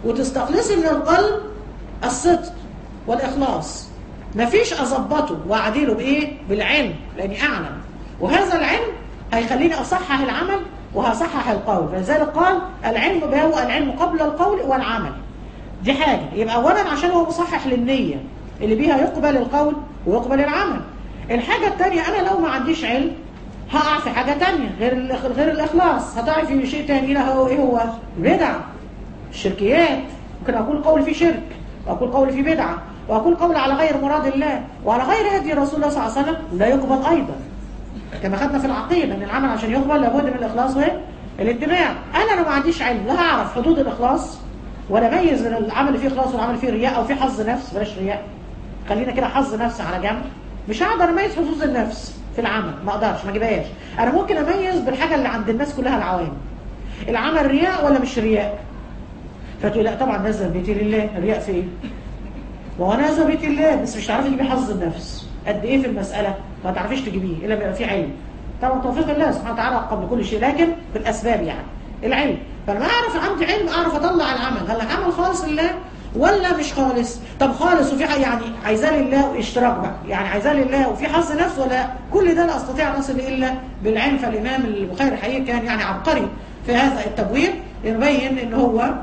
وتستخلصي من القلب الصدق والإخلاص مفيش أظبطه وأعدله بإيه؟ بالعلم لأني أعلم وهذا العلم هيخليني أصحح العمل وهصحح القول فلذلك قال العلم هو العلم قبل القول والعمل دي حاجة يبقى أولا عشان هو مصحح للنية اللي بيها يقبل القول ويقبل العمل الحاجة التانية أنا لو ما عنديش علم هقع في حاجة تانية غير غير الإخلاص هتقع في شيء تاني لا هو إيه هو البدع الشركيات ممكن أقول قول في شرك وأقول قول في بدعة وأقول قول على غير مراد الله وعلى غير هدي رسول الله صلى الله عليه وسلم لا يقبل أيضا كما خدنا في العقيدة أن العمل عشان يقبل لابد من الإخلاص والاتباع أنا لو ما عنديش علم لا هعرف حدود الإخلاص ولا ميز بين العمل اللي فيه إخلاص والعمل فيه رياء أو فيه حظ نفس بلاش رياء خلينا كده حظ نفس على جنب مش هقدر أميز حظوظ النفس في العمل ما أقدرش ما أجيبهاش أنا ممكن أميز بالحاجة اللي عند الناس كلها العوام العمل رياء ولا مش رياء فتقول لا طبعا نزل بيتي لله الرياء في ايه وهو نزل بيتي لله بس مش تعرفي تجيبي حظ النفس قد ايه في المسألة ما تعرفيش تجيبيه الا بيبقى فيه علم طبعا توفيق الله سبحانه وتعالى قبل كل شيء لكن بالاسباب يعني العلم فلما اعرف عندي علم اعرف اطلع العمل هل العمل خالص لله ولا مش خالص طب خالص وفي يعني عايزاه لله واشتراك بقى يعني عايزاه لله وفي حظ نفس ولا كل ده لا استطيع ان اصل الا بالعلم فالامام البخاري الحقيقي كان يعني عبقري في هذا التبويب يبين ان هو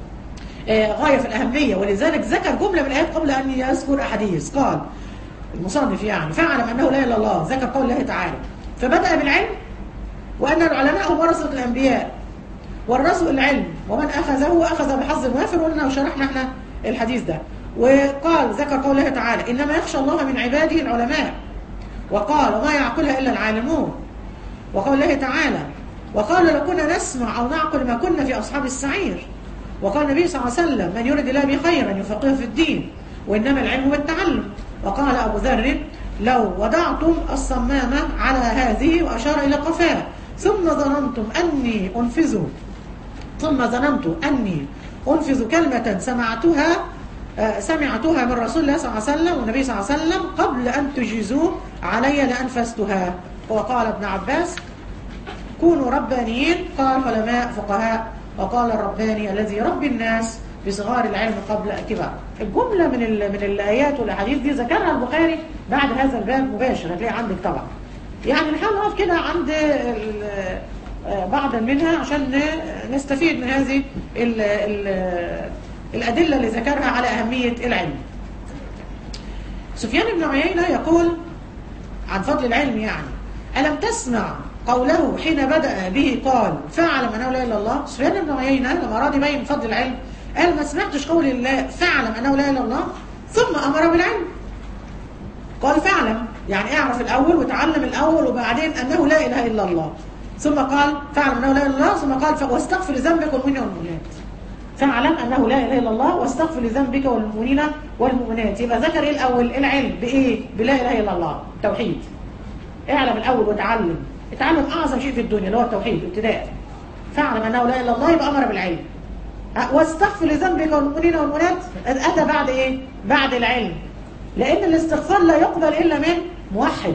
غاية في الأهمية ولذلك ذكر جملة من الآيات قبل أن يذكر أحاديث قال المصنف يعني فاعلم أنه لا إله إلا الله ذكر قول الله تعالى فبدأ بالعلم وأن العلماء هم ورثة الأنبياء ورثوا العلم ومن أخذه أخذ بحظ وافر وقلنا وشرحنا احنا الحديث ده وقال ذكر قول الله تعالى إنما يخشى الله من عباده العلماء وقال وما يعقلها إلا العالمون وقول الله تعالى وقال لو كنا نسمع أو نعقل ما كنا في أصحاب السعير وقال النبي صلى الله عليه وسلم من يرد الله به خيرا يفقهه في الدين وإنما العلم بالتعلم وقال أبو ذر لو وضعتم الصمامة على هذه وأشار إلى قفاه ثم ظننتم أني أنفذ ثم ظننت أني أنفذ كلمة سمعتها سمعتها من رسول الله صلى الله عليه وسلم والنبي صلى الله عليه وسلم قبل أن تجيزوه علي لأنفذتها وقال ابن عباس كونوا ربانيين قال علماء فقهاء وقال الرباني الذي يربي الناس بصغار العلم قبل كبار الجملة من من الآيات والأحاديث دي ذكرها البخاري بعد هذا الباب مباشر هتلاقي عندك طبعا يعني نحاول نقف كده عند بعضا منها عشان نستفيد من هذه ال ال الأدلة اللي ذكرها على أهمية العلم سفيان بن عيينة يقول عن فضل العلم يعني ألم تسمع قوله حين بدأ به قال فاعلم أنه لا إله إلا الله سفيان بن عيينة لما أراد يبين فضل العلم قال ما سمعتش قول الله فاعلم أنه لا إله إلا الله ثم أمر بالعلم قال فاعلم يعني اعرف الأول وتعلم الأول وبعدين أنه لا إله إلا الله ثم قال فاعلم أنه لا إله إلا الله ثم قال واستغفر لذنبك والمؤمنين والمؤمنات فاعلم أنه لا إله إلا الله واستغفر لذنبك والمؤمنين والمؤمنات يبقى ذكر إيه الأول العلم بإيه بلا إله إلا الله توحيد اعلم الأول وتعلم اتعلم أعظم شيء في الدنيا اللي هو التوحيد ابتداء فاعلم أنه لا إله إلا الله يبقى أمر بالعلم واستغفر لذنبك والمؤمنين والمؤمنات أتى بعد إيه؟ بعد العلم لأن الاستغفار لا يقبل إلا من موحد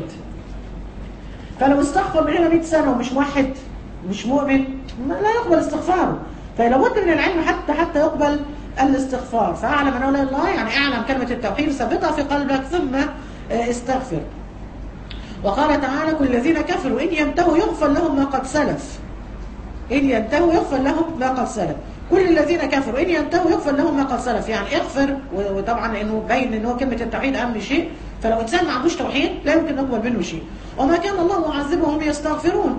فلو استغفر من هنا 100 سنة ومش موحد مش مؤمن لا يقبل استغفاره فلا بد من العلم حتى حتى يقبل الاستغفار فاعلم أنه لا إله إلا الله يعني اعلم كلمة التوحيد ثبتها في قلبك ثم استغفر وقال تعالى كل الذين كفروا إن ينتهوا يغفر لهم ما قد سلف إن ينتهوا يغفر لهم ما قد سلف كل الذين كفروا إن ينتهوا يغفر لهم ما قد سلف يعني اغفر وطبعا لأنه باين إن هو كلمة التوحيد أهم شيء فلو إنسان ما عندوش توحيد لا يمكن نقبل منه شيء وما كان الله معذبهم يستغفرون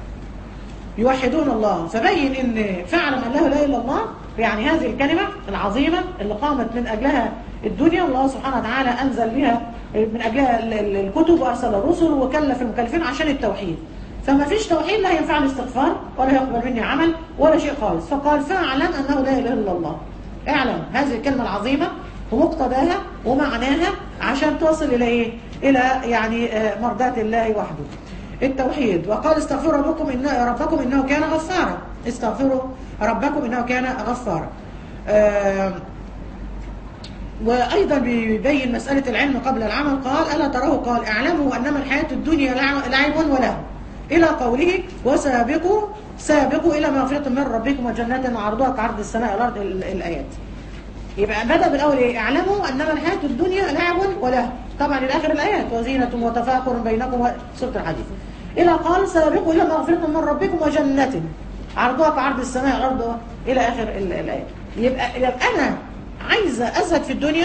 يوحدون الله فبين إن فعلا أن لا إله إلا الله يعني هذه الكلمة العظيمة اللي قامت من أجلها الدنيا الله سبحانه وتعالى أنزل بها من أجلها الكتب وأرسل الرسل وكلف المكلفين عشان التوحيد فما فيش توحيد لا ينفع الاستغفار ولا يقبل مني عمل ولا شيء خالص فقال فاعلم أنه لا إله إلا الله اعلم هذه الكلمة العظيمة ومقتضاها ومعناها عشان توصل إلى إيه؟ إلى يعني مرضاة الله وحده التوحيد وقال استغفروا ربكم إن ربكم إنه كان غفارا استغفروا ربكم إنه كان غفارا آه وأيضا بيبين مسألة العلم قبل العمل قال ألا تراه قال اعلموا أنما الحياة الدنيا لعب وله إلى قوله وسابقوا سابقوا إلى مغفرة من ربكم وجنة عرضها كعرض السماء والأرض ال- الآيات يبقى بدأ بالأول إيه؟ اعلموا أنما الحياة الدنيا لعب وله طبعا إلى آخر الآيات وزينة وتفاخر بينكم سورة الحديث إلى قال سابقوا إلى مغفرة من ربكم وجنة عرضها كعرض السماء والأرض إلى آخر ال- الآيات يبقى, يبقى أنا عايزة أزهد في الدنيا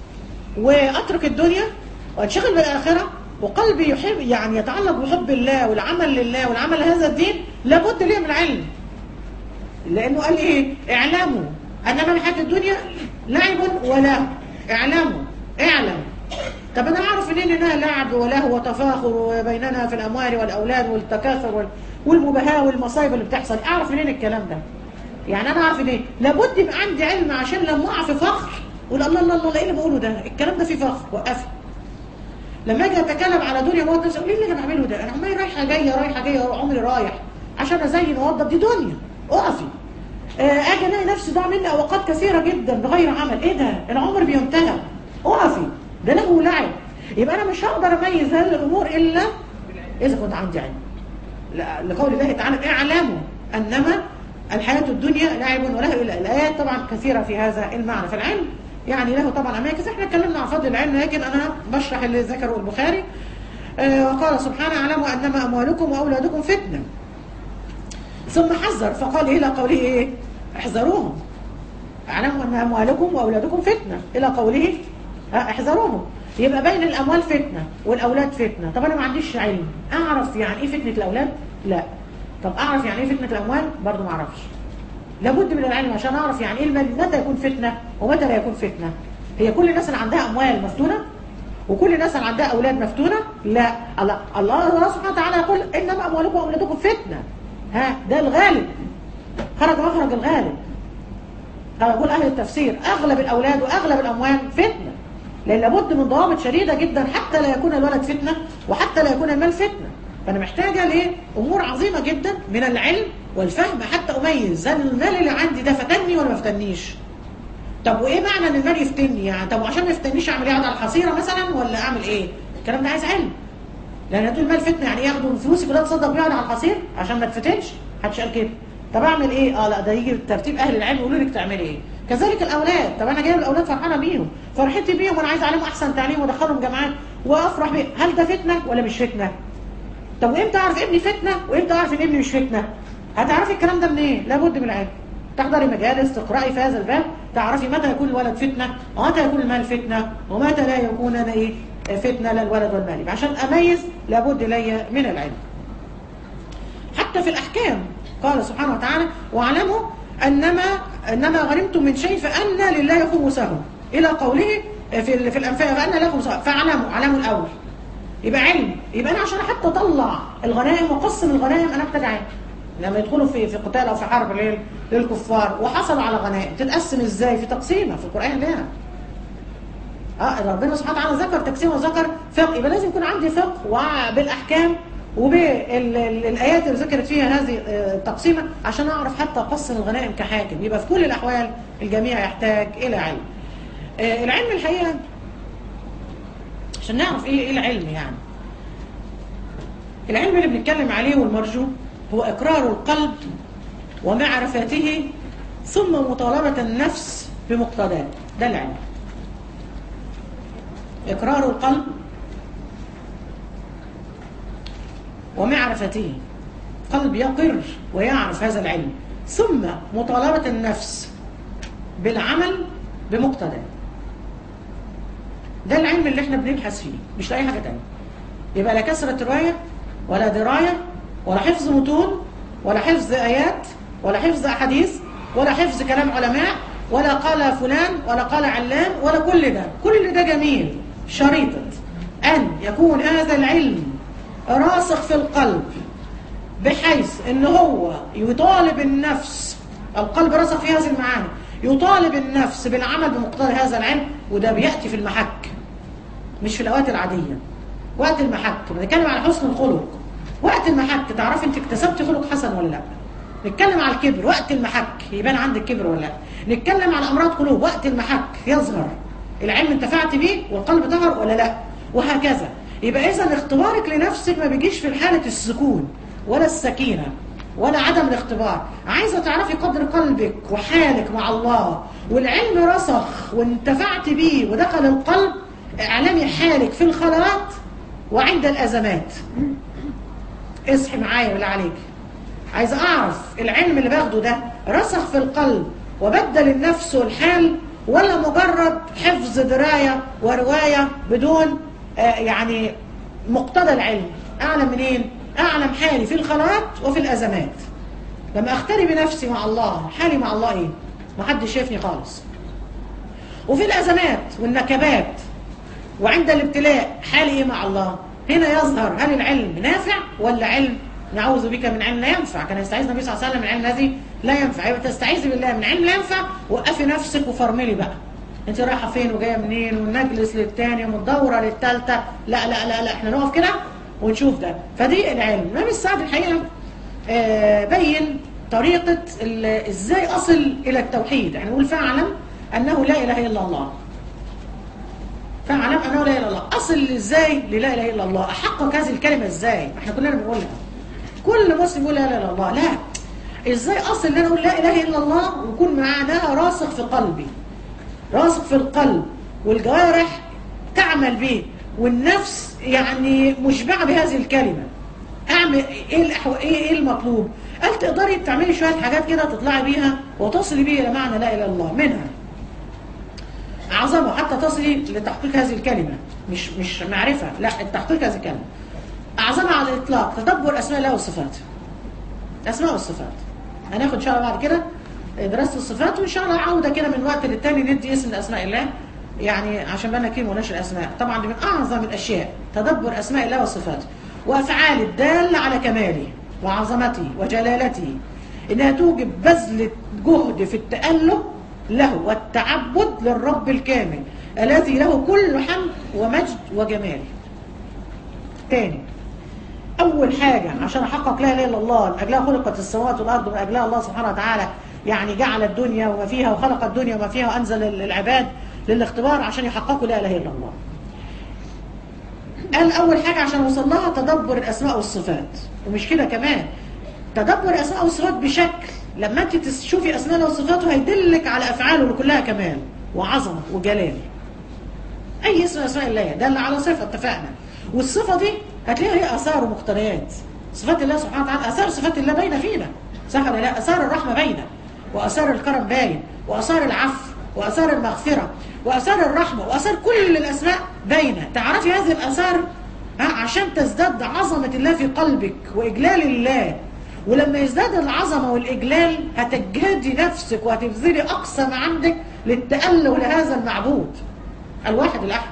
وأترك الدنيا وأنشغل بالآخرة وقلبي يحب يعني يتعلق بحب الله والعمل لله والعمل لهذا الدين لابد لي من العلم لانه قال ايه اعلموا انما الحياه الدنيا لعب وله اعلموا اعلم طب انا اعرف منين انها لعب وله وتفاخر بيننا في الاموال والاولاد والتكاثر وال- والمباهاه والمصايب اللي بتحصل اعرف منين الكلام ده يعني انا اعرف ليه لابد يبقى عندي علم عشان لما اقع في فخر اقول الله الله الله ايه اللي بقوله ده الكلام ده فيه فخر وقفي لما اجي اتكلم على دنيا موت نفسي اقول ايه اللي انا بعمله ده انا عمالي رايحه جايه رايحه جايه عمري رايح عشان ازين واوضب دي دنيا اقفي آه، اجي الاقي نفسي ضاع مني اوقات كثيره جدا بغير عمل ايه ده العمر بينتهى اقفي ده لهو لعب يبقى انا مش هقدر اميز هذه الامور الا اذا كنت عندي علم لا- لقول الله تعالى اعلموا انما الحياه الدنيا لعب وله الى الايات طبعا كثيره في هذا المعنى فالعلم يعني له طبعا اماكن احنا اتكلمنا عن فضل العلم لكن انا بشرح اللي ذكره البخاري آه، وقال سبحانه اعلموا انما اموالكم واولادكم فتنه ثم حذر فقال الى قوله ايه احذروهم اعلموا ان اموالكم واولادكم فتنه الى قوله ها، احذروهم يبقى بين الاموال فتنه والاولاد فتنه طب انا ما عنديش علم اعرف يعني ايه فتنه الاولاد لا طب اعرف يعني ايه فتنه الاموال برضه ما اعرفش لابد من العلم عشان اعرف يعني ايه المال متى يكون فتنه ومتى لا يكون فتنه هي كل الناس اللي عندها اموال مفتونه وكل الناس اللي عندها اولاد مفتونه لا الله الله الله سبحانه وتعالى يقول انما اموالكم واولادكم فتنه ها ده الغالب خرج مخرج الغالب كما يقول اهل التفسير اغلب الاولاد واغلب الاموال فتنه لان لابد من ضوابط شديده جدا حتى لا يكون الولد فتنه وحتى لا يكون المال فتنه فانا محتاجه لامور عظيمه جدا من العلم والفهم حتى اميز هل المال اللي عندي ده فتني ولا ما فتنيش طب وايه معنى ان المال يفتني يعني طب وعشان ما يفتنيش اعمل ايه اقعد على الحصيره مثلا ولا اعمل ايه الكلام ده عايز علم لان تقول المال فتنه يعني ياخدوا من فلوسي كلها تصدق بيها على الحصير عشان ما تفتنش محدش قال كده طب اعمل ايه اه لا ده يجي ترتيب اهل العلم يقولوا لك تعملي ايه كذلك الاولاد طب انا جايب الاولاد فرحانه بيهم فرحتي بيهم وانا عايز اعلمهم احسن تعليم وادخلهم جامعات وافرح بيهم هل ده فتنه ولا مش فتنه طب وامتى اعرف ابني فتنه وامتى اعرف ان ابني مش فتنه هتعرفي الكلام ده منين لابد من العلم تحضري مجالس تقراي في هذا الباب تعرفي متى يكون الولد فتنه ومتى يكون المال فتنه ومتى لا يكون ايه فتنه للولد والمال يبقى عشان اميز لابد لي من العلم حتى في الاحكام قال سبحانه وتعالى واعلموا انما انما غنمتم من شيء فان لله خمسه الى قوله في في الانفال فان له خمسه فاعلموا اعلموا الاول يبقى علم يبقى انا عشان حتى اطلع الغنائم واقسم الغنائم انا محتاج علم لما يدخلوا في في قتال او في حرب لل- للكفار وحصلوا على غنائم تتقسم ازاي في تقسيمها في القران لها اه ربنا سبحانه وتعالى ذكر تقسيم وذكر فقه يبقى لازم يكون عندي فقه وبالاحكام وبالايات اللي ذكرت فيها هذه آه، التقسيمه عشان اعرف حتى اقسم الغنائم كحاكم يبقى في كل الاحوال الجميع يحتاج الى علم آه، العلم الحقيقه عشان نعرف ايه ايه العلم يعني العلم اللي بنتكلم عليه والمرجو هو اقرار القلب ومعرفته ثم مطالبه النفس بمقتضاه ده العلم إقرار القلب ومعرفته قلب يقر ويعرف هذا العلم ثم مطالبة النفس بالعمل بمقتضاه ده العلم اللي احنا بنبحث فيه مش لأي حاجة تانية يبقى لا كثرة رواية ولا دراية ولا حفظ متون ولا حفظ آيات ولا حفظ أحاديث ولا حفظ كلام علماء ولا قال فلان ولا قال علان ولا كل ده كل ده جميل شريطة أن يكون هذا العلم راسخ في القلب بحيث ان هو يطالب النفس القلب راسخ في هذه المعاني يطالب النفس بالعمل بمقتضى هذا العلم وده بيأتي في المحك مش في الأوقات العادية وقت المحك بنتكلم على حسن الخلق وقت المحك تعرفي انت اكتسبتي خلق حسن ولا لا نتكلم على الكبر وقت المحك يبان عندك كبر ولا لا نتكلم على امراض قلوب وقت المحك يظهر العلم انتفعت بيه والقلب ظهر ولا لا وهكذا يبقى اذا اختبارك لنفسك ما بيجيش في حاله السكون ولا السكينة ولا عدم الاختبار عايزة تعرفي قدر قلبك وحالك مع الله والعلم رسخ وانتفعت بيه ودخل القلب اعلمي حالك في الخلوات وعند الأزمات اصحي معايا بالله عليك عايز اعرف العلم اللي باخده ده رسخ في القلب وبدل النفس والحال ولا مجرد حفظ دراية ورواية بدون آه يعني مقتضى العلم اعلم منين اعلم حالي في الخلوات وفي الازمات لما اختري بنفسي مع الله حالي مع الله ايه محدش شايفني خالص وفي الازمات والنكبات وعند الابتلاء حالي ايه مع الله هنا يظهر هل العلم نافع ولا علم نعوذ بك من علم لا ينفع كان يستعيذ النبي صلى الله عليه وسلم من علم الذي لا ينفع يبقى تستعيذ بالله من علم لا ينفع وقفي نفسك وفرملي بقى انت رايحه فين وجايه منين والنجلس للتاني ومن الدوره للثالثه لا لا لا لا احنا نقف كده ونشوف ده فدي العلم النبي السعد الحقيقه آه بين طريقه ازاي اصل الى التوحيد يعني نقول فاعلم انه لا اله الا الله فاعلم انه لا اله الا الله اصل ازاي للا اله الا الله احقق هذه الكلمه ازاي احنا كلنا بنقولها كل مسلم يقول لا اله الا الله لا ازاي اصل ان انا اقول لا اله الا الله ويكون معناها راسخ في قلبي راسخ في القلب والجوارح تعمل به والنفس يعني مشبعه بهذه الكلمه اعمل ايه الأحو... ايه ايه المطلوب قال تقدري تعملي شويه حاجات كده تطلعي بيها وتصلي بيها الى معنى لا اله الا الله منها اعظمه حتى تصلي لتحقيق هذه الكلمه مش مش معرفه لا تحقيق هذه الكلمه اعظمها على الاطلاق تدبر اسماء الله والصفات اسماء والصفات هناخد ان شاء الله بعد كده دراسه الصفات وان شاء الله عوده كده من وقت للتاني ندي اسم لاسماء الله يعني عشان بالنا كلمه ونشر الاسماء طبعا دي من اعظم الاشياء تدبر اسماء الله وصفاته وافعال الداله على كماله وعظمته وجلالته انها توجب بذل جهد في التاله له والتعبد للرب الكامل الذي له كل حمد ومجد وجمال تاني اول حاجه عشان احقق لا اله الا الله من اجلها خلقت السماوات والارض من اجلها الله سبحانه وتعالى يعني جعل الدنيا وما فيها وخلق الدنيا وما فيها وانزل العباد للاختبار عشان يحققوا لا اله الا الله قال اول حاجه عشان اوصل لها تدبر الاسماء والصفات ومش كده كمان تدبر الاسماء والصفات بشكل لما انت تشوفي اسماء الله وصفاته هيدلك على افعاله اللي كلها كمال وعظمه وجلال اي اسم من اسماء الله دل على صفه اتفقنا والصفه دي هتلاقيها ليها اثار ومقتضيات صفات الله سبحانه وتعالى اثار صفات الله باينه فينا صح ولا لا اثار الرحمه باينه واثار الكرم باين واثار العفو واثار المغفره واثار الرحمه واثار كل الاسماء باينه تعرفي هذه الاثار عشان تزداد عظمه الله في قلبك واجلال الله ولما يزداد العظمه والاجلال هتجهدي نفسك وهتبذلي اقصى ما عندك للتاله لهذا المعبود الواحد الاحد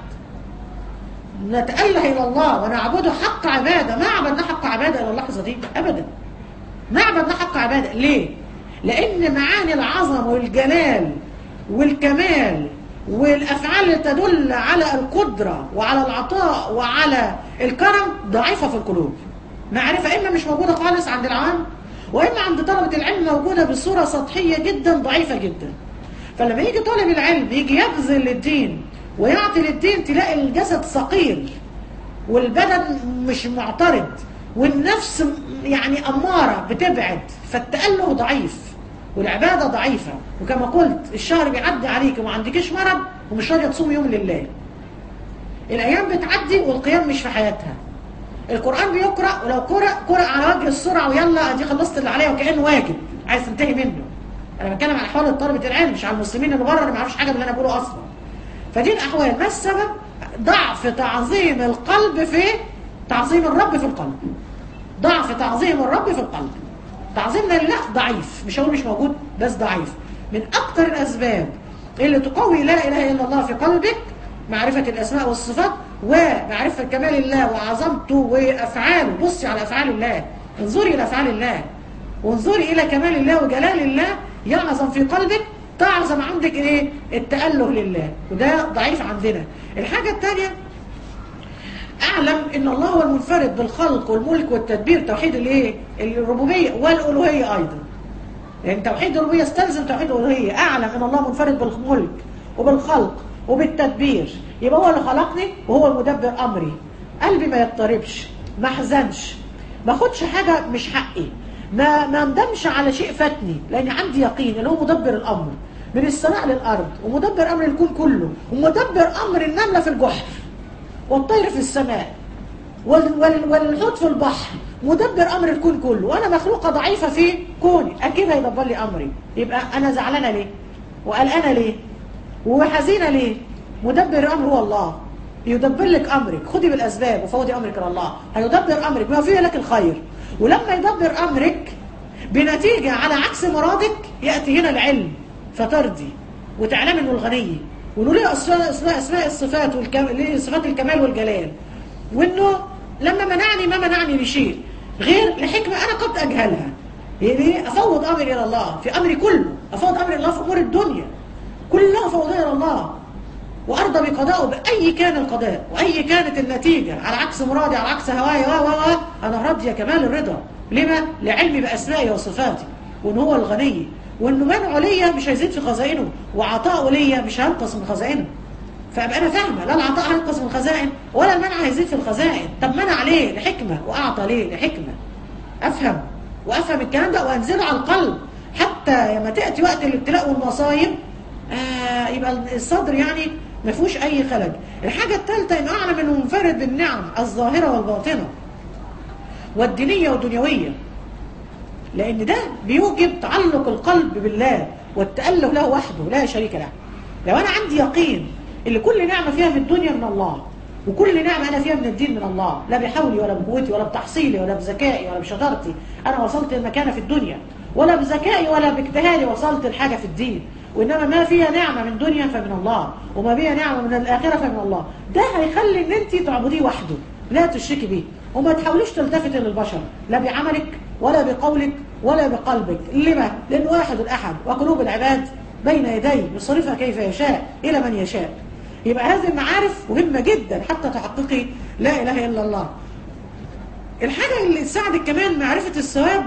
نتأله إلى الله ونعبده حق عبادة ما عبدنا حق عبادة إلى اللحظة دي أبدا ما عبدنا حق عبادة ليه؟ لأن معاني العظمة والجلال والكمال والأفعال اللي تدل على القدرة وعلى العطاء وعلى الكرم ضعيفة في القلوب معرفة إما مش موجودة خالص عند العام وإما عند طلبة العلم موجودة بصورة سطحية جدا ضعيفة جدا فلما يجي طالب العلم يجي يبذل للدين ويعطي للدين تلاقي الجسد ثقيل والبدن مش معترض والنفس يعني أمارة بتبعد فالتأله ضعيف والعبادة ضعيفة وكما قلت الشهر بيعدي عليك وما عندكش مرض ومش راضية تصوم يوم لله الأيام بتعدي والقيام مش في حياتها القرآن بيقرأ ولو قرأ قرأ على وجه السرعة ويلا ادي خلصت اللي عليا وكأنه واجب عايز تنتهي منه أنا بتكلم عن أحوال طلبة العلم مش على المسلمين اللي بره اللي ما يعرفش حاجة من اللي أنا بقوله أصلا فدي الأحوال ما السبب ضعف تعظيم القلب في تعظيم الرب في القلب ضعف تعظيم الرب في القلب تعظيمنا لله ضعيف مش هقول مش موجود بس ضعيف من أكثر الأسباب اللي تقوي لا إله إلا الله في قلبك معرفة الأسماء والصفات ومعرفة كمال الله وعظمته وأفعاله بصي على أفعال الله انظري إلى أفعال الله وانظري إلى كمال الله وجلال الله يعظم في قلبك تعظم عندك ايه التأله لله وده ضعيف عندنا الحاجة الثانية اعلم ان الله هو المنفرد بالخلق والملك والتدبير توحيد الايه الربوبية والالوهية ايضا يعني توحيد الربوبية استلزم توحيد الالوهية اعلم ان الله منفرد بالملك وبالخلق وبالتدبير يبقى هو اللي خلقني وهو المدبر امري قلبي ما يضطربش ما احزنش ما اخدش حاجه مش حقي ما ما اندمش على شيء فاتني لان عندي يقين ان هو مدبر الامر من السماء للارض ومدبر امر الكون كله ومدبر امر النمله في الجحر والطير في السماء وال- وال- والحوت في البحر مدبر امر الكون كله وانا مخلوقه ضعيفه في كوني اكيد هيدبر لي امري يبقى انا زعلانه ليه وقلقانه ليه وحزينه ليه مدبر الامر هو الله يدبر لك امرك خدي بالاسباب وفوضي امرك الى الله هيدبر امرك بما فيه لك الخير ولما يدبر امرك بنتيجه على عكس مرادك ياتي هنا العلم فترضي وتعلمي انه الغني وانه ليه اسماء اسماء, أسماء الصفات والكم... ليه صفات الكمال والجلال وانه لما منعني ما منعني بشيء غير لحكمه انا قد اجهلها يعني افوض امري الى الله في امري كله افوض امري الى الله في امور الدنيا كلها فوضيه الى الله وارضى بقضائه باي كان القضاء واي كانت النتيجه على عكس مرادي على عكس هواي و و و انا راضيه كمال الرضا لما لعلمي باسمائي وصفاتي وان هو الغني وانه منعه ليا مش هيزيد في خزائنه وعطاؤه ليا مش هينقص من خزائنه فابقى انا فاهمه لا العطاء هينقص من الخزائن ولا المنع هيزيد في الخزائن طب منع ليه لحكمه واعطى ليه لحكمه افهم وافهم الكلام ده وانزله على القلب حتى لما تاتي وقت الابتلاء والمصايب آه يبقى الصدر يعني ما فيهوش اي خلل الحاجه الثالثه انه اعلم انه منفرد بالنعم الظاهره والباطنه والدينيه والدنيويه لان ده بيوجب تعلق القلب بالله والتاله له وحده لا شريك له لو انا عندي يقين ان كل نعمه فيها في الدنيا من الله وكل نعمه انا فيها من الدين من الله لا بحولي ولا بقوتي ولا بتحصيلي ولا بذكائي ولا بشطارتي انا وصلت المكانه في الدنيا ولا بذكائي ولا باجتهادي وصلت الحاجه في الدين وانما ما فيها نعمه من دنيا فمن الله وما فيها نعمه من الاخره فمن الله ده هيخلي ان انت تعبديه وحده لا تشركي بيه وما تحاوليش تلتفتي للبشر لا بعملك ولا بقولك ولا بقلبك لما لان واحد الاحد وقلوب العباد بين يديه يصرفها كيف يشاء الى من يشاء يبقى هذه المعارف مهمه جدا حتى تحققي لا اله الا الله الحاجه اللي تساعدك كمان معرفه الثواب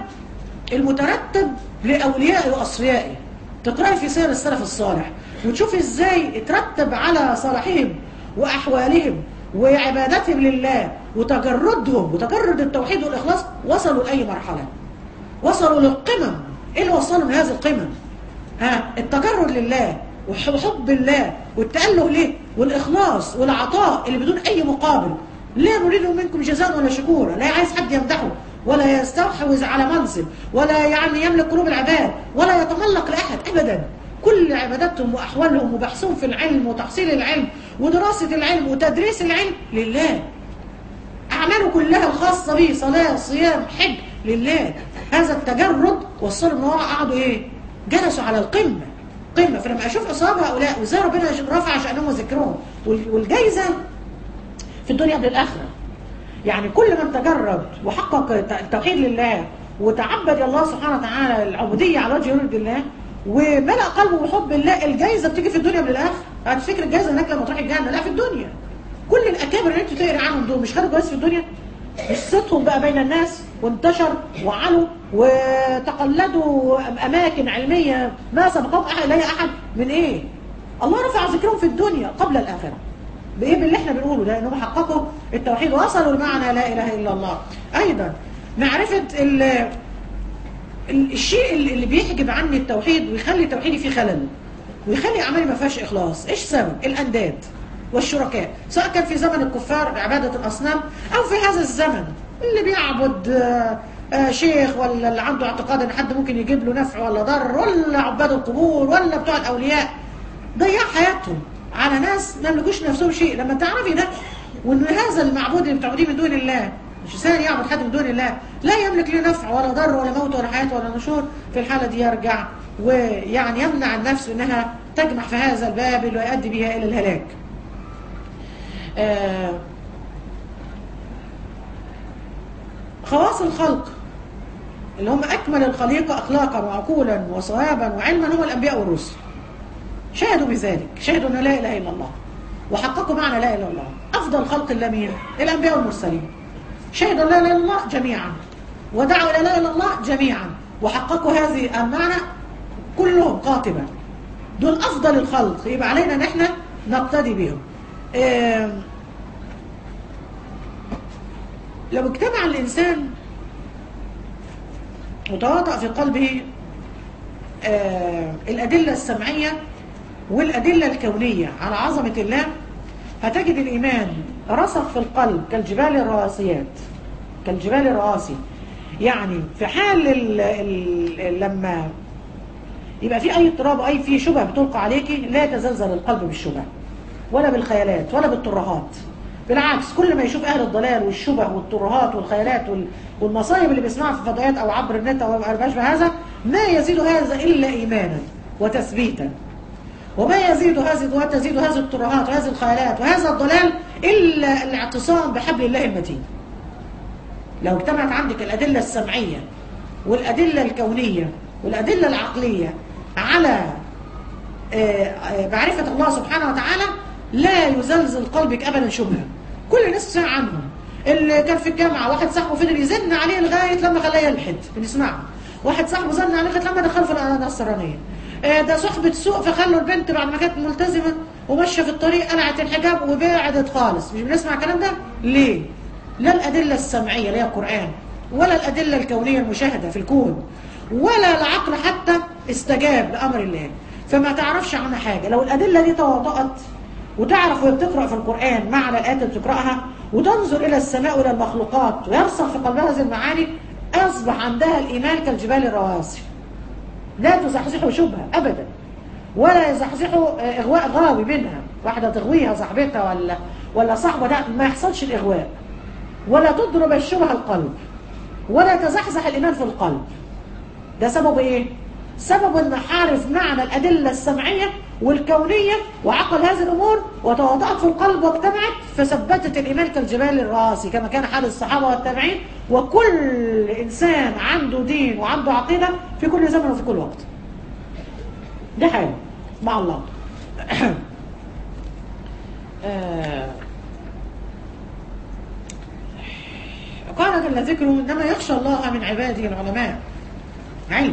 المترتب لاوليائي واصفيائي تقراي في سير السلف الصالح وتشوفي ازاي اترتب على صلاحهم واحوالهم وعبادتهم لله وتجردهم وتجرد التوحيد والاخلاص وصلوا لاي مرحله وصلوا للقمم ايه اللي وصلهم لهذه القمم ها التجرد لله وحب الله والتأله ليه والإخلاص والعطاء اللي بدون أي مقابل لا نريد منكم جزاء ولا شكورا لا عايز حد يمدحه ولا يستحوذ على منصب ولا يعني يملك قلوب العباد ولا يتملق لأحد أبدا كل عباداتهم وأحوالهم وبحثهم في العلم وتحصيل العلم ودراسة العلم وتدريس العلم لله أعماله كلها الخاصة به صلاة صيام حج لله هذا التجرد وصلوا ان هو قعدوا ايه جلسوا على القمة قمة فلما اشوف اصحاب هؤلاء وازاي ربنا رفع شأنهم وذكرهم والجايزة في الدنيا قبل الاخرة يعني كل من تجرد وحقق التوحيد لله وتعبد الله سبحانه وتعالى العبودية على وجه يرد الله وملأ قلبه بحب الله الجايزة بتيجي في الدنيا قبل الاخرة هتفكر الجايزة هناك لما تروح الجنة لا في الدنيا كل الاكابر اللي انتوا تقري عنهم دول مش خدوا جواز في الدنيا مش صوتهم بقى بين الناس وانتشر وعلوا وتقلدوا اماكن علميه ما سبقهم اليها احد من ايه؟ الله رفع ذكرهم في الدنيا قبل الاخره. بايه باللي احنا بنقوله ده انهم حققوا التوحيد وصلوا لمعنى لا اله الا الله. ايضا معرفه ال الشيء اللي بيحجب عني التوحيد ويخلي توحيدي فيه خلل ويخلي اعمالي ما فيهاش اخلاص، ايش السبب؟ الانداد. والشركاء سواء كان في زمن الكفار بعبادة الأصنام أو في هذا الزمن اللي بيعبد آآ آآ شيخ ولا اللي عنده اعتقاد ان حد ممكن يجيب له نفع ولا ضر ولا عباد القبور ولا بتوع الأولياء ضيع حياتهم على ناس ما يملكوش نفسهم شيء لما تعرفي ده وان هذا المعبود اللي بتعبديه من دون الله مش انسان يعبد حد من دون الله لا يملك له نفع ولا ضر ولا موت ولا حياه ولا نشور في الحاله دي يرجع ويعني يمنع النفس انها تجمح في هذا الباب اللي يؤدي بها الى الهلاك آه خواص الخلق اللي هم أكمل الخليقة أخلاقا وعقولا وصوابا وعلما هم الأنبياء والرسل شهدوا بذلك شهدوا أن لا إله إلا الله وحققوا معنى لا إله إلا الله أفضل خلق الله مين؟ الأنبياء والمرسلين شهدوا لا إله إلا الله جميعا ودعوا إلى لا إله إلا الله جميعا وحققوا هذه المعنى كلهم قاطبا دول أفضل الخلق يبقى علينا أن احنا نقتدي بهم لو اجتمع الإنسان وتواطأ في قلبه آه الأدلة السمعية والأدلة الكونية على عظمة الله هتجد الإيمان رسخ في القلب كالجبال الرواسيات كالجبال الرواسي يعني في حال ال ال لما يبقى في أي اضطراب أي في شبهة بتلقى عليكي لا يتزلزل القلب بالشبهة ولا بالخيالات ولا بالترهات بالعكس كل ما يشوف أهل الضلال والشبه والترهات والخيالات وال- والمصايب اللي بيسمعها في الفضائيات أو عبر النت أو ما أشبه هذا ما يزيد هذا إلا إيمانا وتثبيتا وما يزيد هذه وتزيد هذه الترهات وهذه الخيالات وهذا الضلال إلا الاعتصام بحبل الله المتين لو اجتمعت عندك الأدلة السمعية والأدلة الكونية والأدلة العقلية على آه، آه، معرفة الله سبحانه وتعالى لا يزلزل قلبك أبدا شبهة كل الناس تسمع عنهم اللي كان في الجامعة واحد صاحبه فضل يزن عليه لغاية لما خلاه يلحد بنسمعه واحد صاحبه زن عليه لغاية لما دخله في النصرانية آه، ده صحبة سوء فخلوا البنت بعد ما كانت ملتزمة وماشية في الطريق قلعت الحجاب وبعدت خالص مش بنسمع الكلام ده ليه؟ لا الأدلة السمعية اللي هي القرآن ولا الأدلة الكونية المشاهدة في الكون ولا العقل حتى استجاب لأمر الله فما تعرفش عنها حاجة لو الأدلة دي تواطأت وتعرف وهي بتقرأ في القرآن معنى الآيات اللي بتقرأها وتنظر إلى السماء وإلى المخلوقات ويرسخ في قلبها هذه المعاني أصبح عندها الإيمان كالجبال الرواسي لا تزحزحه شبهة أبدا ولا يزحزحه آه، إغواء غاوي منها واحدة تغويها صاحبتها ولا ولا صاحبة ده ما يحصلش الإغواء ولا تضرب الشبهة القلب ولا تزحزح الإيمان في القلب ده سبب ايه سبب ان عارف معنى الادله السمعيه والكونيه وعقل هذه الامور وتواطأت في القلب واجتمعت فثبتت الايمان كالجبال الراسي كما كان حال الصحابه والتابعين وكل انسان عنده دين وعنده عقيده في كل زمن وفي كل وقت ده حاله مع الله آه قال جل ذكره انما يخشى الله من عباده العلماء علم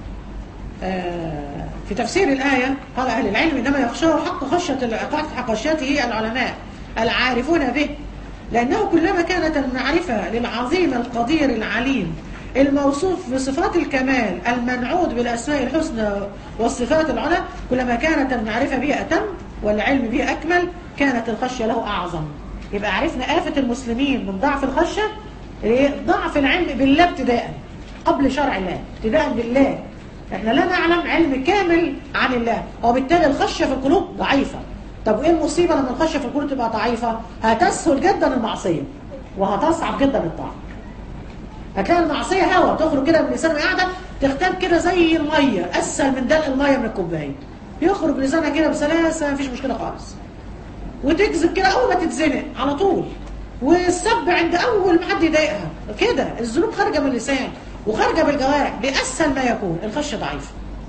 آه، في تفسير الآية قال أهل العلم إنما يخشاه حق خشية حق خشيته العلماء العارفون به لأنه كلما كانت المعرفة للعظيم القدير العليم الموصوف بصفات الكمال المنعود بالأسماء الحسنى والصفات العلى كلما كانت المعرفة به أتم والعلم به أكمل كانت الخشية له أعظم يبقى عرفنا آفة المسلمين من ضعف الخشية إيه؟ ضعف العلم بالله ابتداء قبل شرع الله ابتداء بالله احنا لا نعلم علم كامل عن الله وبالتالي الخشية في القلوب ضعيفة طب ايه المصيبة لما الخشية في القلوب تبقى ضعيفة هتسهل جدا المعصية وهتصعب جدا الطاعة هتلاقي المعصية هوا تخرج كده من لسانه قاعدة تختم كده زي المية أسهل من دلق المية من الكوباية يخرج لسانها كده بسلاسة مفيش مشكلة خالص وتكذب كده أول ما تتزنق على طول والسب عند أول ما حد يضايقها كده الذنوب خارجة من اللسان وخارجة بالجوارح بأسهل ما يكون الخشية ضعيفة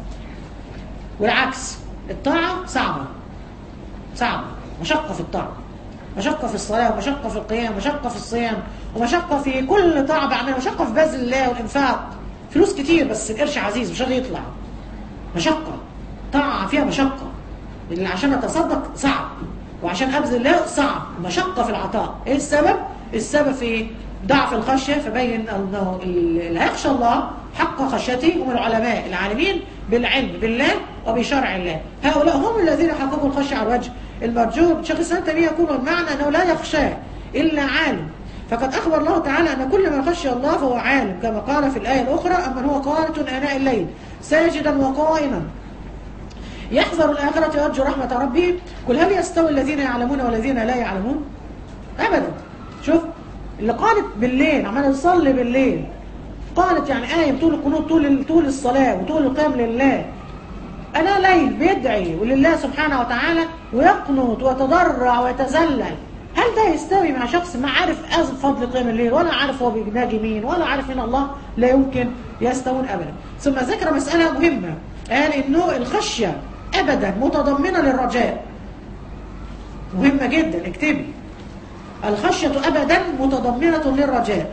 والعكس الطاعة صعبة صعبة مشقة في الطاعة مشقة في الصلاة ومشقة في القيام ومشقة في الصيام ومشقة في كل طاعة بعملها مشقة في بذل الله والإنفاق فلوس كتير بس القرش عزيز مش راضي يطلع مشقة طاعة فيها مشقة اللي عشان أتصدق صعب وعشان أبذل الله صعب مشقة في العطاء إيه السبب؟ السبب في ضعف الخشية فبين أنه اللي هيخشى الله حق خشيته هم العلماء العالمين بالعلم بالله وبشرع الله هؤلاء هم الذين حققوا الخشية على الوجه المرجو شيخ الإسلام تيمية يقول المعنى أنه لا يخشى إلا عالم فقد أخبر الله تعالى أن كل من خشي الله فهو عالم كما قال في الآية الأخرى أمن هو قانت آناء الليل ساجدا وقائما يحذر الآخرة ويرجو رحمة ربه قل هل يستوي الذين يعلمون والذين لا يعلمون أبدا شوف اللي قالت بالليل عمال يصلي بالليل قالت يعني آية طول القنوت طول طول الصلاة وطول القيام لله أنا ليل بيدعي ولله سبحانه وتعالى ويقنط ويتضرع ويتذلل هل ده يستوي مع شخص ما عارف أزم فضل قيام الليل ولا عارف هو بيناجي مين ولا عارف من الله لا يمكن يستوون أبدا ثم ذكر مسألة مهمة قال إنه الخشية أبدا متضمنة للرجاء مهمة جدا اكتبي الخشية أبدا متضمنة للرجاء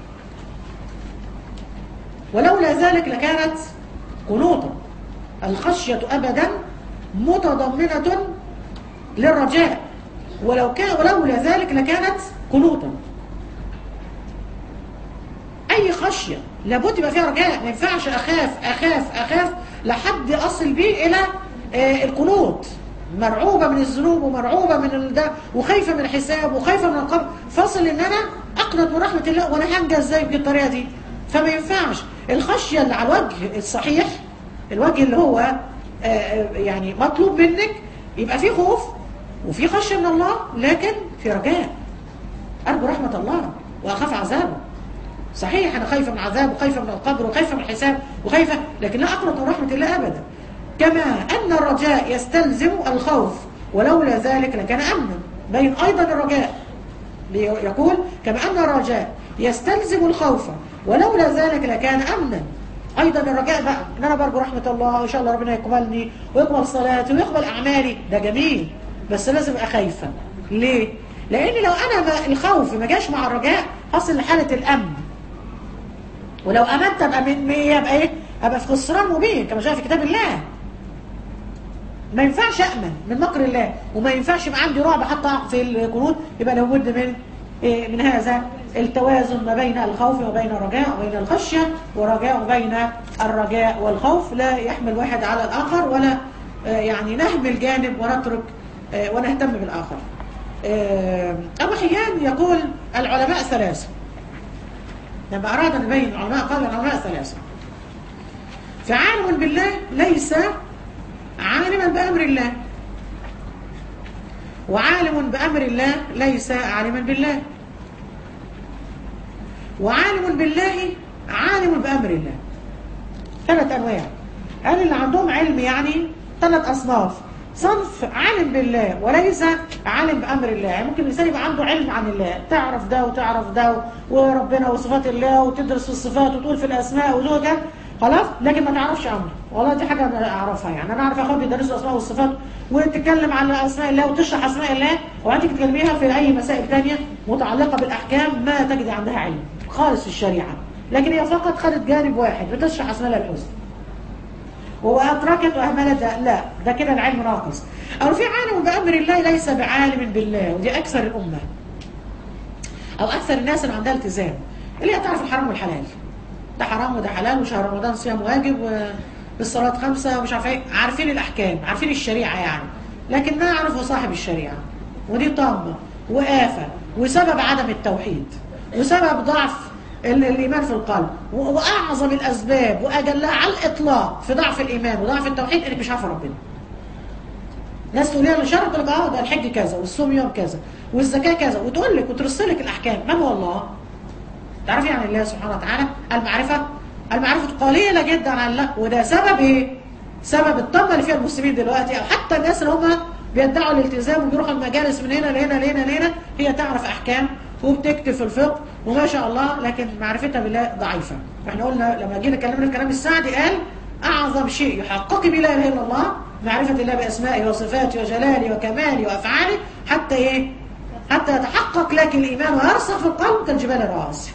ولولا ذلك لكانت قنوطا الخشية أبدا متضمنة للرجاء ولو كان ولولا ذلك لكانت قنوطا أي خشية لابد يبقى فيها رجاء ما ينفعش اخاف اخاف اخاف لحد اصل بيه الى آه، القنوط مرعوبة من الذنوب ومرعوبة من ال- ده وخايفة من الحساب وخايفة من القبر فاصل ان انا اقنط من رحمة الله وانا هنجى ازاي بالطريقة دي فما ينفعش الخشية اللي على الوجه الصحيح الوجه اللي هو آه، آه، يعني مطلوب منك يبقى فيه خوف وفي خشية من الله لكن في رجاء أرجو رحمة الله وأخاف عذابه صحيح أنا خايفة من عذاب وخايفة من القبر وخايفة من الحساب وخايفة لكن لا أقنط من رحمة الله أبدا كما أن الرجاء يستلزم الخوف ولولا ذلك لكان أمنا بين أيضا الرجاء يقول كما أن الرجاء يستلزم الخوف ولولا ذلك لكان أمنا أيضا الرجاء بقى إن أنا برجو رحمة الله وإن شاء الله ربنا يقبلني ويقبل صلاتي ويقبل أعمالي ده جميل بس لازم أبقى خايفة ليه؟ لأن لو أنا ما الخوف ما جاش مع الرجاء حصل لحالة الأمن ولو أمنت أبقى من مية أبقى إيه؟ أبقى في خسران مبين كما جاء في كتاب الله ما ينفعش أأمن من مكر الله وما ينفعش يبقى عندي رعب حتى أقع في القنوت يبقى لابد من إيه من هذا التوازن ما بين الخوف وبين الرجاء وبين الخشية ورجاء بين الرجاء والخوف لا يحمل واحد على الآخر ولا آه، يعني نهمل جانب ونترك آه، ونهتم بالآخر آه، أبو حيان يقول العلماء ثلاثة لما أراد أن يبين العلماء قال العلماء ثلاثة فعالم بالله ليس عالما بأمر الله وعالم بأمر الله ليس عالما بالله وعالم بالله عالم بأمر الله ثلاث أنواع قال اللي عندهم علم يعني ثلاث أصناف صنف عالم بالله وليس عالم بأمر الله يعني ممكن الإنسان يبقى عنده علم عن الله تعرف ده وتعرف ده وربنا وصفات الله وتدرس في الصفات وتقول في الأسماء وزوجها خلاص لكن ما تعرفش عنه والله دي حاجة أنا أعرفها يعني أنا أعرف أخواتي بيدرسوا الأسماء والصفات وتتكلم على أسماء الله وتشرح أسماء الله وأنت تكلميها في أي مسائل تانية متعلقة بالأحكام ما تجد عندها علم خالص في الشريعة لكن هي فقط خدت جانب واحد بتشرح أسماء الله الحسنى وأتركت وأهملت ده لا ده كده العلم ناقص أو في عالم بأمر الله ليس بعالم بالله ودي أكثر الأمة أو أكثر الناس اللي عندها التزام اللي هي تعرف الحرام والحلال ده حرام وده حلال وشهر رمضان صيام واجب والصلاة خمسة ومش عارف ايه عارفين الأحكام عارفين الشريعة يعني لكن ما يعرفه صاحب الشريعة ودي طامة وآفة وسبب عدم التوحيد وسبب ضعف ال- الإيمان في القلب و- وأعظم الأسباب وأجلها على الإطلاق في ضعف الإيمان وضعف التوحيد إنك مش عارفة ربنا ناس تقول لي شرط تقول لك اه ده الحج كذا والصوم يوم كذا والزكاة كذا وتقول لك وترسل لك الأحكام من هو الله؟ تعرفي عن الله سبحانه وتعالى المعرفة المعرفة قليلة جدا عن الله وده سبب ايه سبب الطمة اللي فيها المسلمين دلوقتي او حتى الناس اللي هم بيدعوا الالتزام وبيروحوا المجالس من هنا لهنا لهنا لهنا هي تعرف احكام وبتكتب في الفقه وما شاء الله لكن معرفتها بالله ضعيفة احنا قلنا لما جينا اتكلمنا في الكلام السعدي قال اعظم شيء يحقق بلا اله الا الله معرفة الله باسمائه وصفاته وجلاله وكماله وافعاله حتى ايه حتى يتحقق لك الايمان ويرسخ في القلب كالجبال الرواسي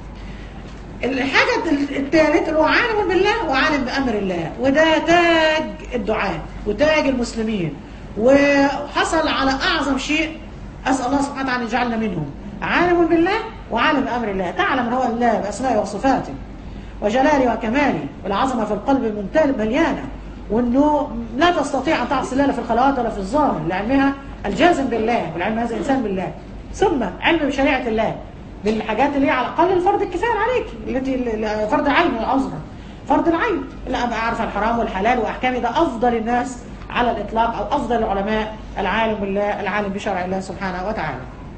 الحاجة الثالث اللي هو عالم بالله وعالم بأمر الله وده تاج الدعاء وتاج المسلمين وحصل على أعظم شيء أسأل الله سبحانه وتعالى أن يجعلنا منهم عالم بالله وعالم بأمر الله تعلم من هو الله بأسمائه وصفاته وجلاله وكماله والعظمة في القلب ممتلئ مليانة وأنه لا تستطيع أن تعصي الله لا في الخلوات ولا في الظاهر لعلمها الجازم بالله والعلم هذا الإنسان بالله ثم علم بشريعة الله بالحاجات اللي هي على الاقل الفرض الكفايه عليك التي ال- فرض عين العذر فرض العين لا ابقى عارفه الحرام والحلال واحكامي ده افضل الناس على الاطلاق او افضل العلماء العالم بالله العالم بشرع الله سبحانه وتعالى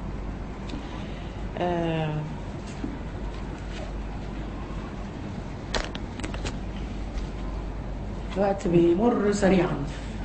آه الوقت بيمر سريعا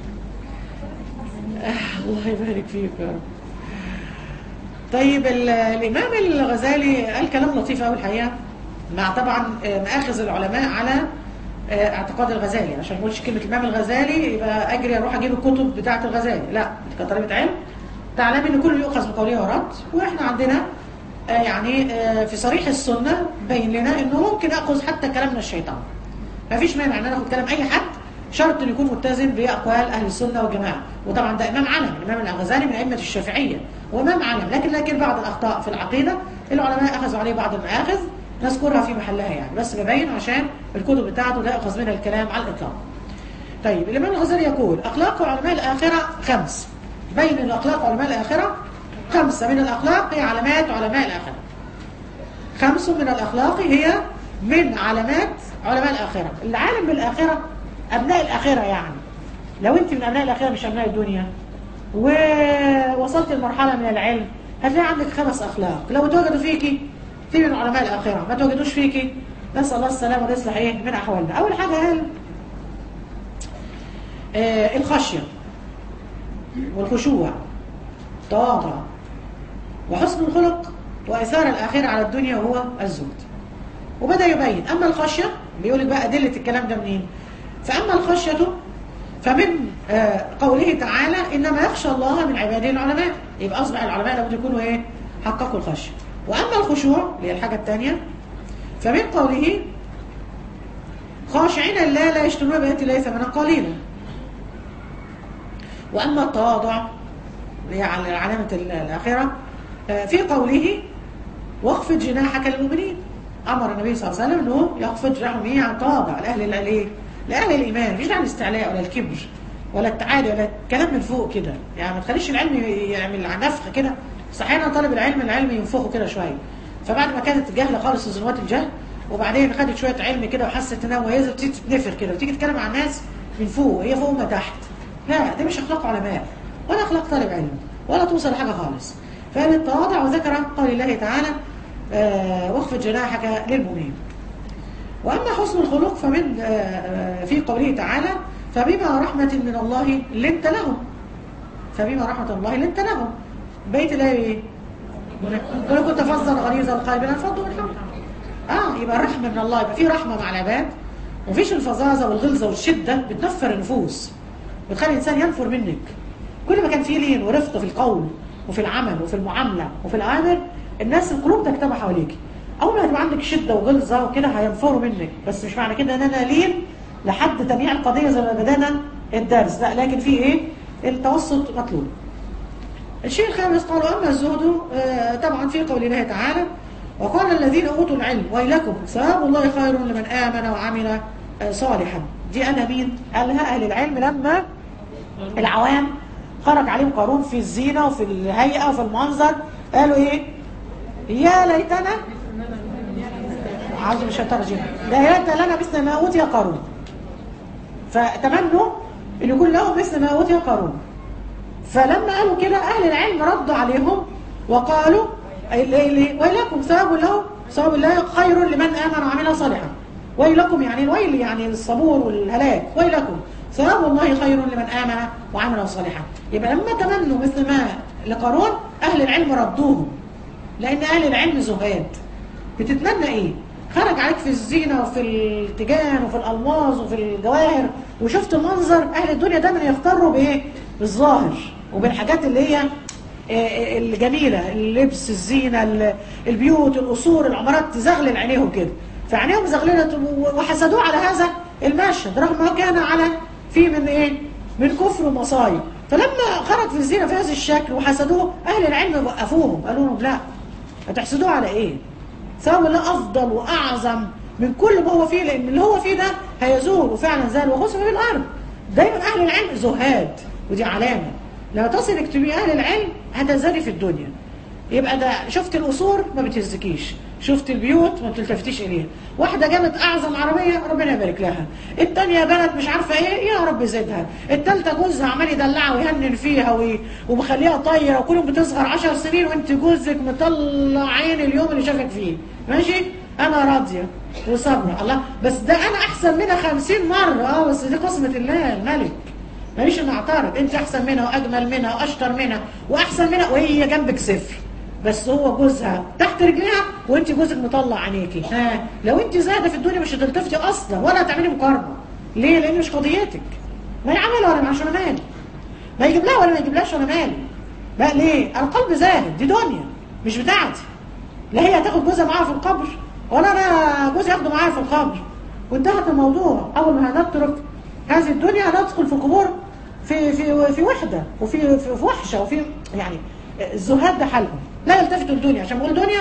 آه الله يبارك فيك يا رب طيب ال- الإمام الغزالي قال كلام لطيف قوي الحقيقة مع طبعا آه، مآخذ العلماء على آه، اعتقاد الغزالي عشان ما اقولش كلمة الإمام الغزالي يبقى أجري أروح أجيب الكتب بتاعة الغزالي لا كطالبة علم تعلمي إن كل يؤخذ بقوله ورد وإحنا عندنا آه، يعني آه، في صريح السنة بين لنا إنه ممكن أخذ حتى كلام من الشيطان ما فيش مانع ان انا اخد كلام اي حد شرط انه يكون ملتزم باقوال اهل السنه والجماعه وطبعا ده امام علم الامام الغزالي من ائمه الشافعيه وامام علم لكن لكن بعض الاخطاء في العقيده العلماء اخذوا عليه بعض المآخذ نذكرها في محلها يعني بس ببين عشان الكتب بتاعته لا يؤخذ منها الكلام على الاطلاق طيب الامام الغزالي يقول اخلاق علماء الاخره خمس بين الاخلاق علماء الاخره خمسه من الاخلاق هي علامات علماء الاخره خمس من الأخلاق هي من علامات علماء الآخرة العالم بالآخرة أبناء الآخرة يعني لو أنت من أبناء الآخرة مش أبناء الدنيا ووصلت لمرحلة من العلم هتلاقي عندك خمس أخلاق لو توجدوا فيكي في من علماء الآخرة ما توجدوش فيكي نسأل الله السلامة ويصلح إيه من أحوالنا أول حاجة قال آه الخشية والخشوع التواضع وحسن الخلق وإثار الآخرة على الدنيا وهو الزهد وبدأ يبين أما الخشية بيقول لك بقى أدلة الكلام ده منين فأما الخشية فمن آه قوله تعالى إنما يخشى الله من عباده العلماء يبقى أصبح العلماء لابد يكونوا إيه حققوا الخشية وأما الخشوع اللي هي الحاجة الثانية فمن قوله خاشعين الله لا يشترون بآيات الله ثمنا قليلا وأما التواضع اللي هي على علامة الآخرة في قوله واخفض جناحك للمؤمنين امر النبي صلى الله عليه وسلم انه يخفض جناحه ايه عن تواضع لاهل الايه لاهل الايمان مش عن الاستعلاء ولا الكبر ولا التعالي ولا الكلام من فوق كده يعني ما تخليش العلم يعمل نفخ كده صحيح طالب العلم العلم ينفخه كده شويه فبعد ما كانت جاهله خالص في ظلمات الجهل وبعدين خدت شويه علم كده وحست انها مميزه بتيجي تتنفر كده وتيجي تتكلم مع الناس من فوق هي فوق ما تحت لا دي مش اخلاق علماء ولا اخلاق طالب علم ولا توصل لحاجه خالص فهذا التواضع وذكر قول الله تعالى آه واخفض جناحك للمؤمنين وأما حسن الخلق فمن آه في قوله تعالى فبما رحمة من الله لنت لهم فبما رحمة الله لنت لهم بيت الله ايه؟ ولو كنت فظا غليظ القلب لانفضوا من حولك اه يبقى رحمة من الله يبقى في رحمة مع العباد ومفيش الفظاظة والغلظة والشدة بتنفر النفوس بتخلي الإنسان ينفر منك كل ما كان فيه لين ورفق في القول وفي العمل وفي المعاملة وفي الأوامر الناس القلوب تجتمع حواليك أول ما يبقى عندك شدة وغلظة وكده هينفروا منك بس مش معنى كده إن أنا لين لحد تنيع القضية زي ما بدأنا الدرس لا لكن في إيه التوسط مطلوب الشيء الخامس قالوا أما الزهد آه طبعا في قول الله تعالى وقال الذين أوتوا العلم ويلكم ثواب الله خير لمن آمن وعمل آه صالحا دي أنا مين؟ قالها أهل العلم لما العوام خرج عليهم قارون في الزينة وفي الهيئة وفي المنظر قالوا ايه يا ليتنا عاوز مش الرجيم لا يا ليت لنا مثل ما اوتي قارون فتمنوا ان يكون لهم مثل ما اوتي قارون فلما قالوا كده اهل العلم ردوا عليهم وقالوا ويلكم ثواب له ثواب الله خير لمن امن وعمل صالحا ويلكم يعني الويل يعني الصبور والهلاك ويلكم ثواب الله خير لمن آمن وعمل صالحا يبقى لما تمنوا مثل ما لقارون أهل العلم ردوهم لأن أهل العلم زهاد بتتمنى إيه خرج عليك في الزينة وفي التيجان وفي الألماظ وفي الجواهر وشفت المنظر أهل الدنيا دايما يختاروا بإيه بالظاهر وبالحاجات اللي هي الجميلة اللبس الزينة البيوت القصور العمارات تزغلل عينيهم كده فعينيهم زغللت وحسدوه على هذا المشهد رغم ما كان على في من ايه من كفر ومصايب فلما خرج في الزينة في هذا الشكل وحسدوه اهل العلم وقفوهم قالوا لهم لا هتحسدوه على ايه ثواب الله افضل واعظم من كل ما هو فيه لان اللي هو فيه ده هيزول وفعلا زال وخسف في الارض دايما اهل العلم زهاد ودي علامه لما تصل اكتبي اهل العلم هتزدادي في الدنيا يبقى ده شفت القصور ما بتهزكيش شفت البيوت ما بتلتفتيش اليها واحده جابت اعظم عربيه ربنا يبارك لها الثانيه بنت مش عارفه ايه يا رب زدها الثالثه جوزها عمال يدلعها ويهنن فيها وي... ومخليها طايره وكل يوم بتصغر 10 سنين وانت جوزك مطلع عين اليوم اللي شافك فيه ماشي انا راضيه وصابره الله بس ده انا احسن منها 50 مره اه بس دي قسمه الله الملك ماليش ان اعترض انت احسن منها واجمل منها واشطر منها واحسن منها وهي جنبك صفر بس هو جوزها تحت رجليها وانت جوزك مطلع عينيكي ها لو انت زايده في الدنيا مش هتلتفتي اصلا ولا هتعملي مقارنه ليه لان مش قضيتك ما يعملها ولا معاش انا مالي ما يجيب لها ولا ما يجيبلهاش انا مالي بقى ليه انا قلب زاهد دي دنيا مش بتاعتي لا هي هتاخد جوزها معاها في القبر ولا انا جوزي ياخده معايا في القبر وانتهت الموضوع اول ما هنترك هذه الدنيا هندخل في قبور في في في وحده وفي في, في وحشه وفي يعني الزهاد ده حالهم لا يلتفتوا الدنيا عشان بقول دنيا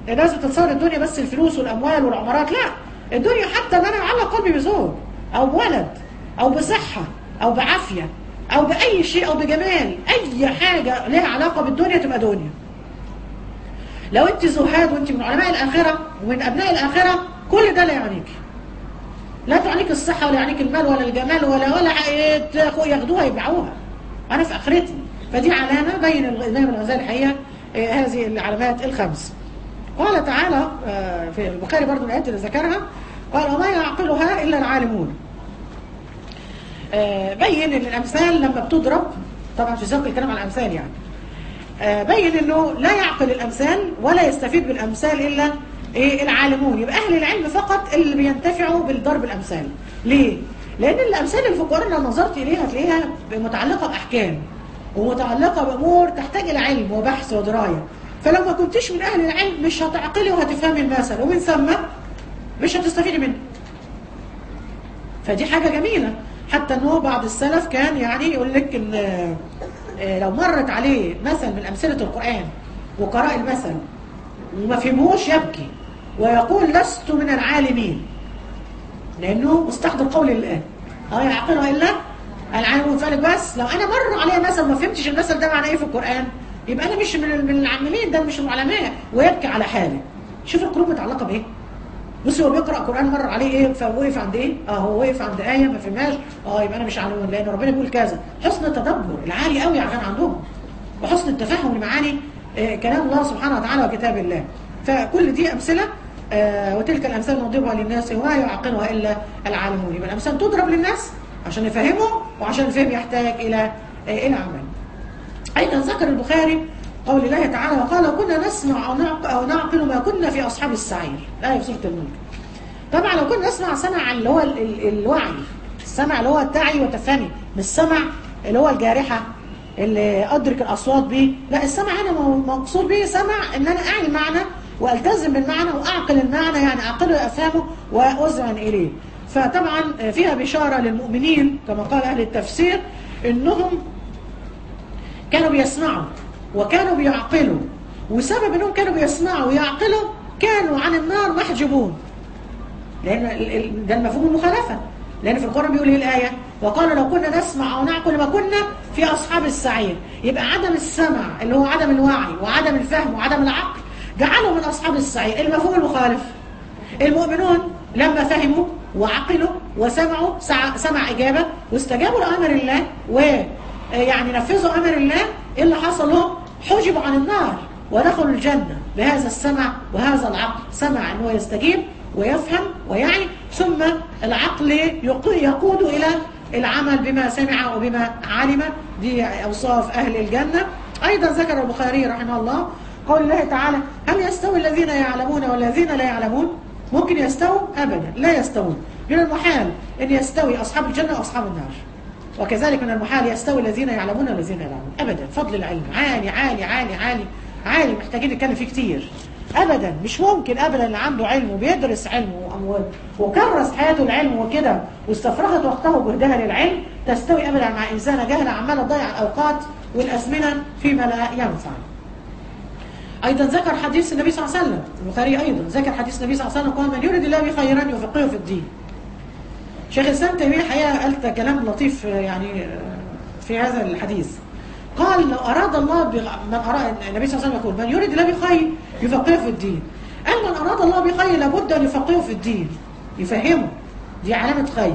الناس بتتصور الدنيا بس الفلوس والاموال والعمارات لا الدنيا حتى ان انا اعلق قلبي بزوج او بولد او بصحه او بعافيه او باي شيء او بجمال اي حاجه لها علاقه بالدنيا تبقى دنيا لو انت زهاد وانت من علماء الاخره ومن ابناء الاخره كل ده لا يعنيك لا تعنيك الصحه ولا يعنيك المال ولا الجمال ولا ولا يت- ياخدوها يبيعوها انا في اخرتي فدي علامه بين الامام الغزالي الحقيقه آه، هذه العلامات الخمس قال تعالى آه، في البخاري برضو الايات اللي ذكرها قال وما يعقلها الا العالمون آه، بين ان الامثال لما بتضرب طبعا في سياق الكلام عن الامثال يعني آه، بين انه لا يعقل الامثال ولا يستفيد بالامثال الا ايه العالمون يبقى اهل العلم فقط اللي بينتفعوا بالضرب الامثال ليه لان الامثال اللي في القران لو نظرت اليها هتلاقيها متعلقه باحكام ومتعلقه بامور تحتاج الى علم وبحث ودرايه فلو ما كنتش من اهل العلم مش هتعقلي وهتفهمي المثل ومن ثم مش هتستفيدي منه فدي حاجة جميلة حتى انه بعض السلف كان يعني يقول لك ان آه، لو مرت عليه مثل من امثلة القرآن وقراء المثل وما فهموش يبكي ويقول لست من العالمين لانه مستحضر قول الله اه يعقله الا العالم فالك بس لو انا مر عليا مثل ما فهمتش المثل ده معناه ايه في القرآن يبقى انا مش من من العاملين ده مش من العلماء ويبكي على حاله شوف القلوب متعلقة بايه بصي هو بيقرا قران مر عليه ايه فوقف عند ايه اه هو وقف عند ايه ما فهمهاش اه يبقى انا مش علمون لان ربنا بيقول كذا حسن التدبر العالي قوي عشان عندهم وحسن التفهم لمعاني آه كلام الله سبحانه وتعالى وكتاب الله فكل دي امثله آه وتلك الامثال نضربها للناس وما يعقلها الا العالمون يبقى الامثال تضرب للناس عشان يفهموا وعشان الفهم يحتاج الى آه الى عمل أيضا ذكر البخاري قول الله تعالى وقال لو كنا نسمع أو نعقل, أو نعقل ما كنا في أصحاب السعير الآية في سورة الملك طبعا لو كنا نسمع سمع اللي هو ال- ال- الوعي السمع اللي هو التعي وتفهمي مش سمع اللي هو الجارحة اللي أدرك الأصوات به لا السمع هنا مو- مقصود به سمع إن أنا أعي المعنى وألتزم بالمعنى وأعقل المعنى يعني أعقله وأفهمه وأذعن إليه فطبعا فيها بشارة للمؤمنين كما قال أهل التفسير إنهم كانوا بيسمعوا وكانوا بيعقلوا وسبب انهم كانوا بيسمعوا ويعقلوا كانوا عن النار محجوبون لان ال- ال- ده المفهوم المخالفه لان في القران بيقول ايه الايه وقالوا لو كنا نسمع او نعقل ما كنا في اصحاب السعير يبقى عدم السمع اللي هو عدم الوعي وعدم الفهم وعدم العقل جعلهم من اصحاب السعير المفهوم المخالف المؤمنون لما فهموا وعقلوا وسمعوا سع- سمع إجابة واستجابوا لأمر الله ويعني نفذوا أمر الله إيه اللي حصل لهم حجبوا عن النار ودخلوا الجنة بهذا السمع وهذا العقل سمع أنه يستجيب ويفهم ويعي ثم العقل يق- يقود إلى العمل بما سمع وبما علم دي أوصاف أهل الجنة أيضا ذكر البخاري رحمه الله قول الله تعالى هل يستوي الذين يعلمون والذين لا يعلمون ممكن يستووا أبدا لا يستوون من المحال أن يستوي أصحاب الجنة وأصحاب النار وكذلك من المحال يستوي الذين يعلمون والذين لا يعلمون أبدا فضل العلم عالي عالي عالي عالي عالي محتاجين نتكلم فيه كتير أبدا مش ممكن أبدا اللي عنده علم وبيدرس علم و- و- وكرس حياته العلم وكده واستفرغت وقته وجهدها للعلم تستوي أبدا مع إنسانة جاهلة عمالة تضيع الأوقات والأزمنة فيما لا ينفع أيضا ذكر حديث النبي صلى الله عليه وسلم البخاري أيضا ذكر حديث النبي صلى الله عليه وسلم قال من يريد الله به خيرا يفقهه في الدين شيخ الإسلام تيمية الحقيقة قال كلام لطيف يعني في هذا الحديث قال لو أراد الله بغ... من أراد النبي صلى الله عليه وسلم يقول من يريد الله بخير يفقهه في الدين قال من أراد الله بخير لابد أن يفقهه في الدين يفهمه دي علامة خير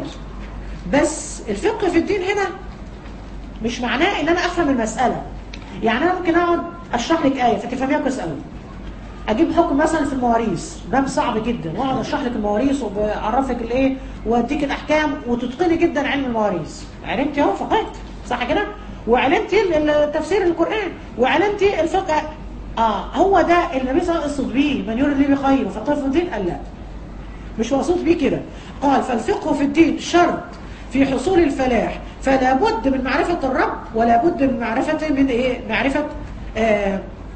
بس الفقه في الدين هنا مش معناه ان انا افهم المسألة يعني انا ممكن اقعد اشرح لك آية فتفهميها كويس قوي اجيب حكم مثلا في المواريث باب صعب جدا واقعد اشرح لك المواريث وبعرفك الايه واديك الاحكام وتتقني جدا علم المواريث علمتي اهو فقهت صح كده وعلمتي ال- تفسير القران وعلمتي الفقه اه هو ده النبي صلى الله عليه وسلم يقصد بيه من يريد لي بخير وفقه في الدين قال لا مش مقصود بيه كده قال فالفقه في الدين شرط في حصول الفلاح فلا بد من معرفة الرب ولا بد من معرفة من ايه معرفة آه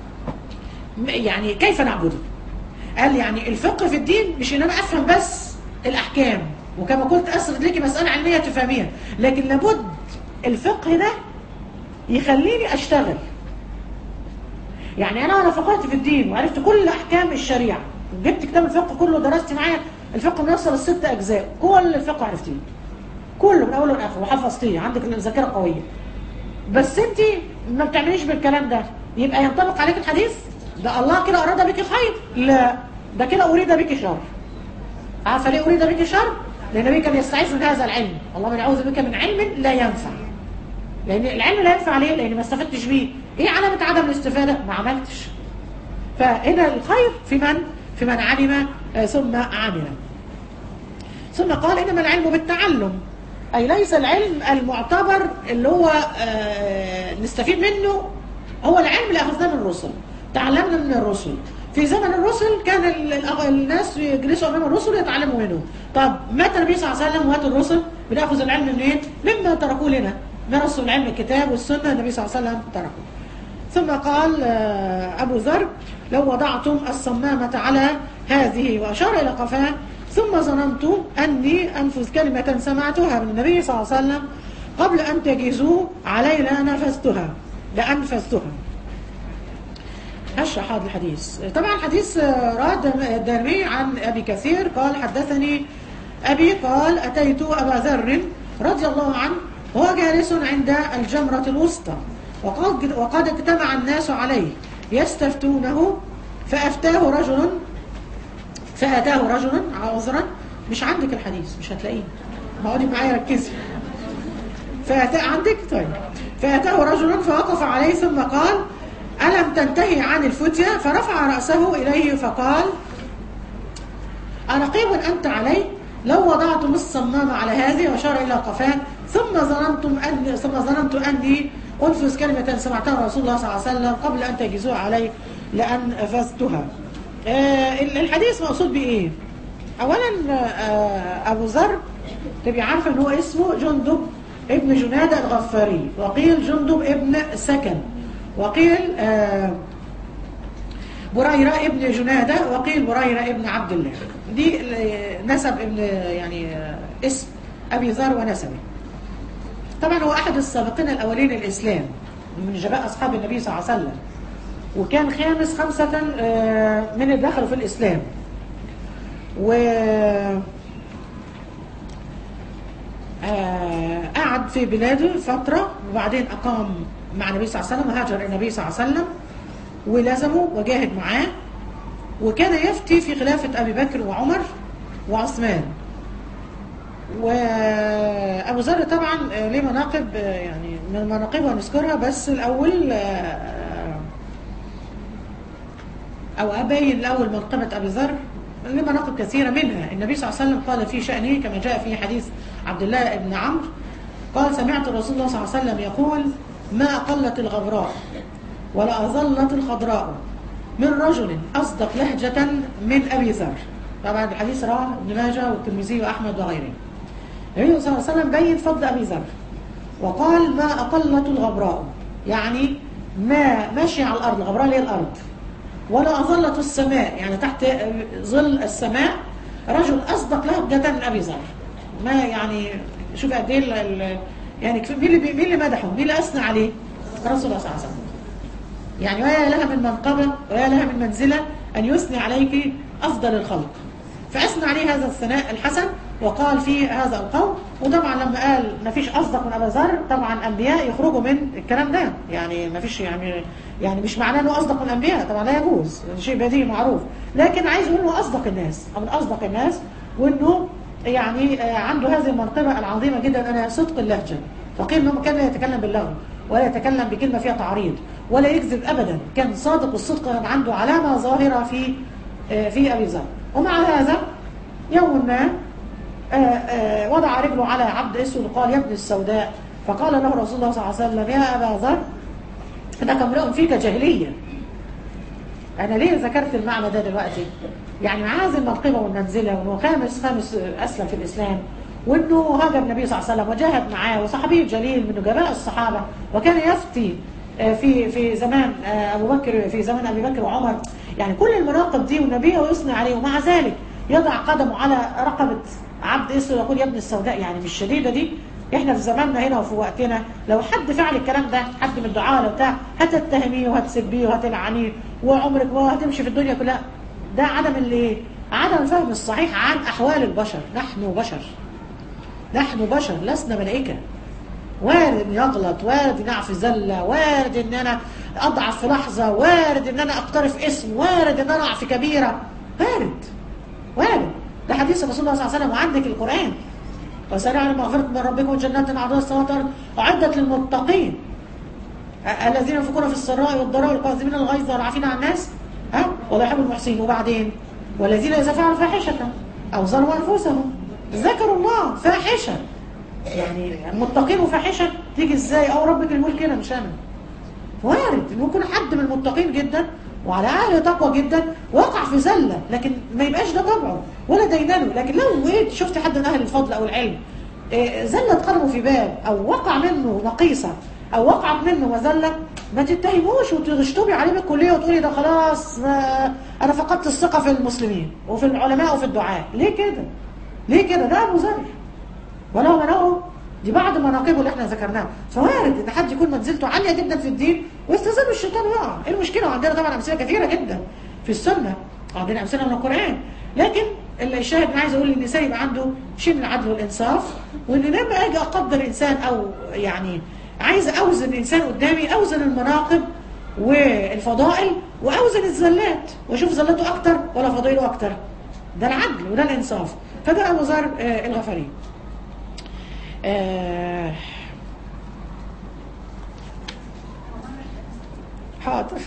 م- يعني كيف نعبده قال يعني الفقه في الدين مش ان انا افهم بس الاحكام وكما قلت اسرد لك مسألة علمية تفهميها لكن لابد الفقه ده يخليني اشتغل يعني انا وانا فقهت في الدين وعرفت كل احكام الشريعه جبت كتاب الفقه كله درست معايا الفقه بيوصل الست اجزاء كل الفقه عرفتيه كله من اوله لاخره وحفظتيه عندك الذاكره قويه بس انت ما بتعمليش بالكلام ده يبقى ينطبق عليك الحديث ده الله كده اراد بك خير لا ده كده اريد بك شر عارفه ليه اريد بك شر لان النبي كان يستعيذ من هذا العلم اللهم نعوذ بك من علم لا ينفع لان العلم لا ينفع ليه لان ما استفدتش بيه ايه علامه عدم الاستفاده ما عملتش فهنا الخير في من في من علم آه، ثم عمل ثم قال انما العلم بالتعلم اي ليس العلم المعتبر اللي هو آه، نستفيد منه هو العلم اللي اخذناه من الرسل تعلمنا من الرسل في زمن الرسل كان ال- ال- الناس يجلسوا امام الرسل ويتعلموا منه طب مات النبي صلى الله عليه وسلم ومات الرسل بناخذ العلم منين مما تركوه لنا درسوا العلم الكتاب والسنه النبي صلى الله عليه وسلم تركه ثم قال آه، أبو ذر لو وضعتم الصمامة على هذه وأشار إلى قفاه ثم ظننت أني أنفذ كلمة سمعتها من النبي صلى الله عليه وسلم قبل أن تجيزوا علي لنفذتها لأنفذتها أشرح هذا الحديث طبعا الحديث آه، راد الدارمي عن أبي كثير قال حدثني أبي قال أتيت أبا ذر رضي الله عنه وهو جالس عند الجمرة الوسطى وقد, وقد اجتمع الناس عليه يستفتونه فأفتاه رجل فأتاه رجل عذرا مش عندك الحديث مش هتلاقيه اقعدي معايا ركزي فأتى عندك طيب فأتاه رجل فوقف عليه ثم قال ألم تنتهي عن الفتية فرفع رأسه إليه فقال أرقيب أنت علي لو وضعتم الصمام على هذه وأشار إلى قفاه ثم ظننتم أن ثم ظننت أني أنفذ كلمة سمعتها رسول الله صلى الله عليه وسلم قبل أن تجيزوها علي لأنفذتها. آه الحديث مقصود بإيه؟ أولا آه أبو ذر تبقي عارفة إن هو اسمه جندب ابن جنادة الغفاري وقيل جندب ابن سكن وقيل آه بريرة ابن جنادة وقيل بريرة ابن عبد الله دي نسب ابن يعني اسم أبي ذر ونسبه طبعا هو أحد السابقين الأولين الإسلام من جباء أصحاب النبي صلى الله عليه وسلم وكان خامس خمسة من اللي دخلوا في الإسلام و قعد في بلاده فترة وبعدين أقام مع النبي صلى الله عليه وسلم وهاجر النبي صلى الله عليه وسلم ولزمه وجاهد معاه وكان يفتي في خلافة أبي بكر وعمر وعثمان وأبو ذر طبعا ليه مناقب يعني من مناقبها نذكرها بس الأول أو أبين الأول منقبة أبي ذر له مناقب كثيرة منها النبي صلى الله عليه وسلم قال في شأنه كما جاء في حديث عبد الله بن عمرو قال سمعت رسول الله صلى الله عليه وسلم يقول ما أقلت الغبراء ولا أظلت الخضراء من رجل أصدق لهجة من أبي ذر طبعا الحديث رواه ابن ماجه والترمذي وأحمد وغيره النبي صلى الله عليه وسلم بين فضل أبي ذر وقال ما أقلت الغبراء يعني ما ماشي على الأرض الغبراء اللي هي الأرض ولا أظلت السماء يعني تحت ظل السماء رجل أصدق لهجة من أبي ذر ما يعني شوف قد ايه يعني مين اللي مين اللي مدحه مين اللي أثنى عليه رسول الله صلى الله عليه وسلم يعني ويا لها من منقبة ويا لها من منزلة أن يثني عليك أفضل الخلق فأثنى عليه هذا الثناء الحسن وقال فيه هذا القول وطبعا لما قال ما فيش أصدق من أبا ذر طبعا الأنبياء يخرجوا من الكلام ده يعني ما فيش يعني يعني مش معناه أنه أصدق من الأنبياء طبعا لا يجوز شيء بديهي معروف لكن عايز يقول أنه أصدق الناس أو من أصدق الناس وأنه يعني عنده هذه المنقبة العظيمة جدا أنا صدق اللهجة فقيل أنه كان لا يتكلم باللغو ولا يتكلم بكلمة فيها تعريض ولا يكذب أبدا كان صادق الصدق كان عنده علامة ظاهرة في في أبي ذر ومع هذا يوم ما وضع رجله على عبد اسود وقال يا ابن السوداء فقال له رسول الله صلى الله عليه وسلم يا أبا ذر انك امرئ فيك جاهلية أنا ليه ذكرت المعنى ده دلوقتي يعني مع هذه المنقبة والمنزلة وأنه خامس خامس أسلم في الإسلام وأنه هاجر النبي صلى الله عليه وسلم وجاهد معاه وصحابي جليل من نجباء الصحابة وكان يفتي في في زمان أبو بكر في زمان أبي بكر وعمر يعني كل المناقب دي والنبي ويثني عليه ومع ذلك يضع قدمه على رقبة عبد اسود ويقول يا ابن السوداء يعني مش شديدة دي احنا في زماننا هنا وفي وقتنا لو حد فعل الكلام ده حد من الدعاء لو بتاع هتتهميه وهتسبيه وهتلعنيه وعمرك ما هتمشي في الدنيا كلها ده عدم الايه عدم الفهم الصحيح عن احوال البشر نحن بشر نحن بشر لسنا ملائكه وارد ان يغلط وارد ان اعفي زله وارد ان انا اضعف في لحظه وارد ان انا اقترف اسم وارد ان انا اقع في كبيره وارد وارد ده حديث رسول الله صلى الله عليه وسلم وعندك القران وسارعوا على مغفرة من ربكم وجنات عرضها السماوات والارض اعدت للمتقين الذين ينفقون في السراء والضراء والكاظمين الغيظ والعافين عن الناس ها ولا يحب المحسنين وبعدين والذين اذا فعلوا فاحشه او ظلموا انفسهم ذكروا الله فاحشه يعني المتقين وفاحشه تيجي ازاي او ربك الملك هنا مش انا وارد انه يكون حد من المتقين جدا وعلى اهل تقوى جدا وقع في زله لكن ما يبقاش ده طبعه ولا دينانه لكن لو ايه شفت حد من اهل الفضل او العلم إيه زله قلبه في باب او وقع منه نقيصه او وقعت منه مذله ما تتهموش وتشطبي عليه بالكليه وتقولي ده خلاص انا فقدت الثقه في المسلمين وفي العلماء وفي الدعاء ليه كده؟ ليه كده؟ ده ابو ذر ولو منعه دي بعض مناقبه اللي احنا ذكرناها فوارد ان حد يكون منزلته عاليه جدا في الدين ويستزل الشيطان يقع ايه المشكله وعندنا طبعا امثله كثيره جدا في السنه عندنا امثله من القران لكن الشاهد انا عايز اقول للانسان يبقى عنده شيء من العدل والانصاف وان لما اجي اقدر انسان او يعني عايز اوزن انسان قدامي اوزن المناقب والفضائل واوزن الزلات واشوف زلاته اكتر ولا فضائله اكتر ده العدل وده الانصاف فده ابو ذر آه الغفاري آه حاضر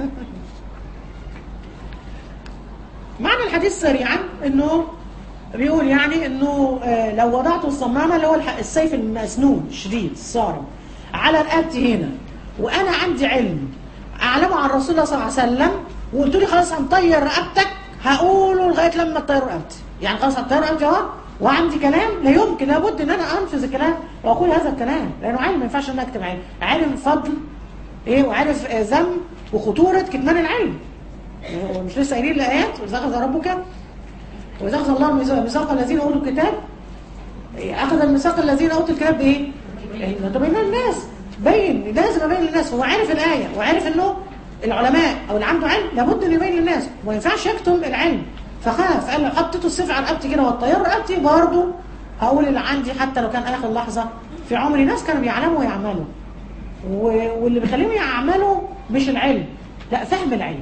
معنى الحديث سريعا انه بيقول يعني انه آه لو وضعت الصمامه اللي هو السيف المسنون الشديد الصارم على رقبتي هنا وانا عندي علم اعلمه عن رسول الله صلى الله عليه وسلم وقلت لي خلاص هنطير رقبتك هقوله لغايه لما تطير رقبتي يعني خلاص هتطير رقبتي اهو وعندي كلام لا يمكن لابد ان انا انفذ الكلام واقول هذا الكلام لانه علم ما ينفعش ان اكتب علم علم فضل ايه وعارف ذنب وخطوره كتمان العلم مش لسه قايلين الايات واذا اخذ ربك واذا اخذ الله ميثاق الذين اوتوا الكتاب اخذ الميثاق الذين اوتوا الكتاب بايه؟ تبين الناس بين لازم ابين للناس هو عارف الايه وعارف انه العلماء او اللي عنده علم لابد انه يبين للناس وما ينفعش يكتم العلم فخاف قال لو حطيته السيف على رقبتي كده والطيار رقبتي برضه هقول اللي عندي حتى لو كان اخر لحظه في عمري ناس كانوا بيعلموا ويعملوا واللي بيخليهم يعملوا مش العلم لا فهم العلم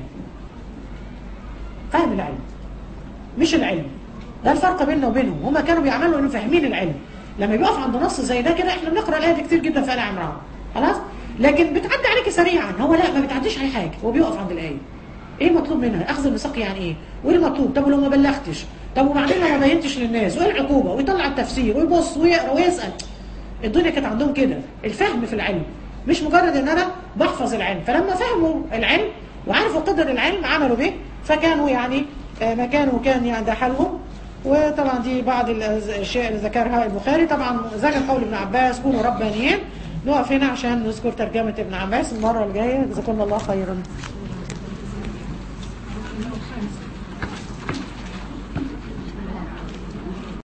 فهم العلم مش العلم ده الفرق بيننا وبينهم هما كانوا بيعملوا انه فاهمين العلم لما بيقف عند نص زي ده كده احنا بنقرا الايه دي كتير جدا في ال عمران خلاص لكن بتعدي عليك سريعا هو لا ما بتعديش عليه حاجه هو بيقف عند الايه ايه المطلوب منها اخذ الميثاق يعني ايه وايه المطلوب طب ولو ما بلغتش طب وبعدين لو ما بينتش للناس وايه العقوبه ويطلع التفسير ويبص ويقرا ويسال الدنيا كانت عندهم كده الفهم في العلم مش مجرد ان انا بحفظ العلم فلما فهموا العلم وعرفوا قدر العلم عملوا به فكانوا يعني مكانه كان يعني ده حالهم وطبعا دي بعض الاشياء اللي ذكرها البخاري طبعا ذكر قول ابن عباس كونوا ربانيين نقف هنا عشان نذكر ترجمه ابن عباس المره الجايه جزاكم الله خيرا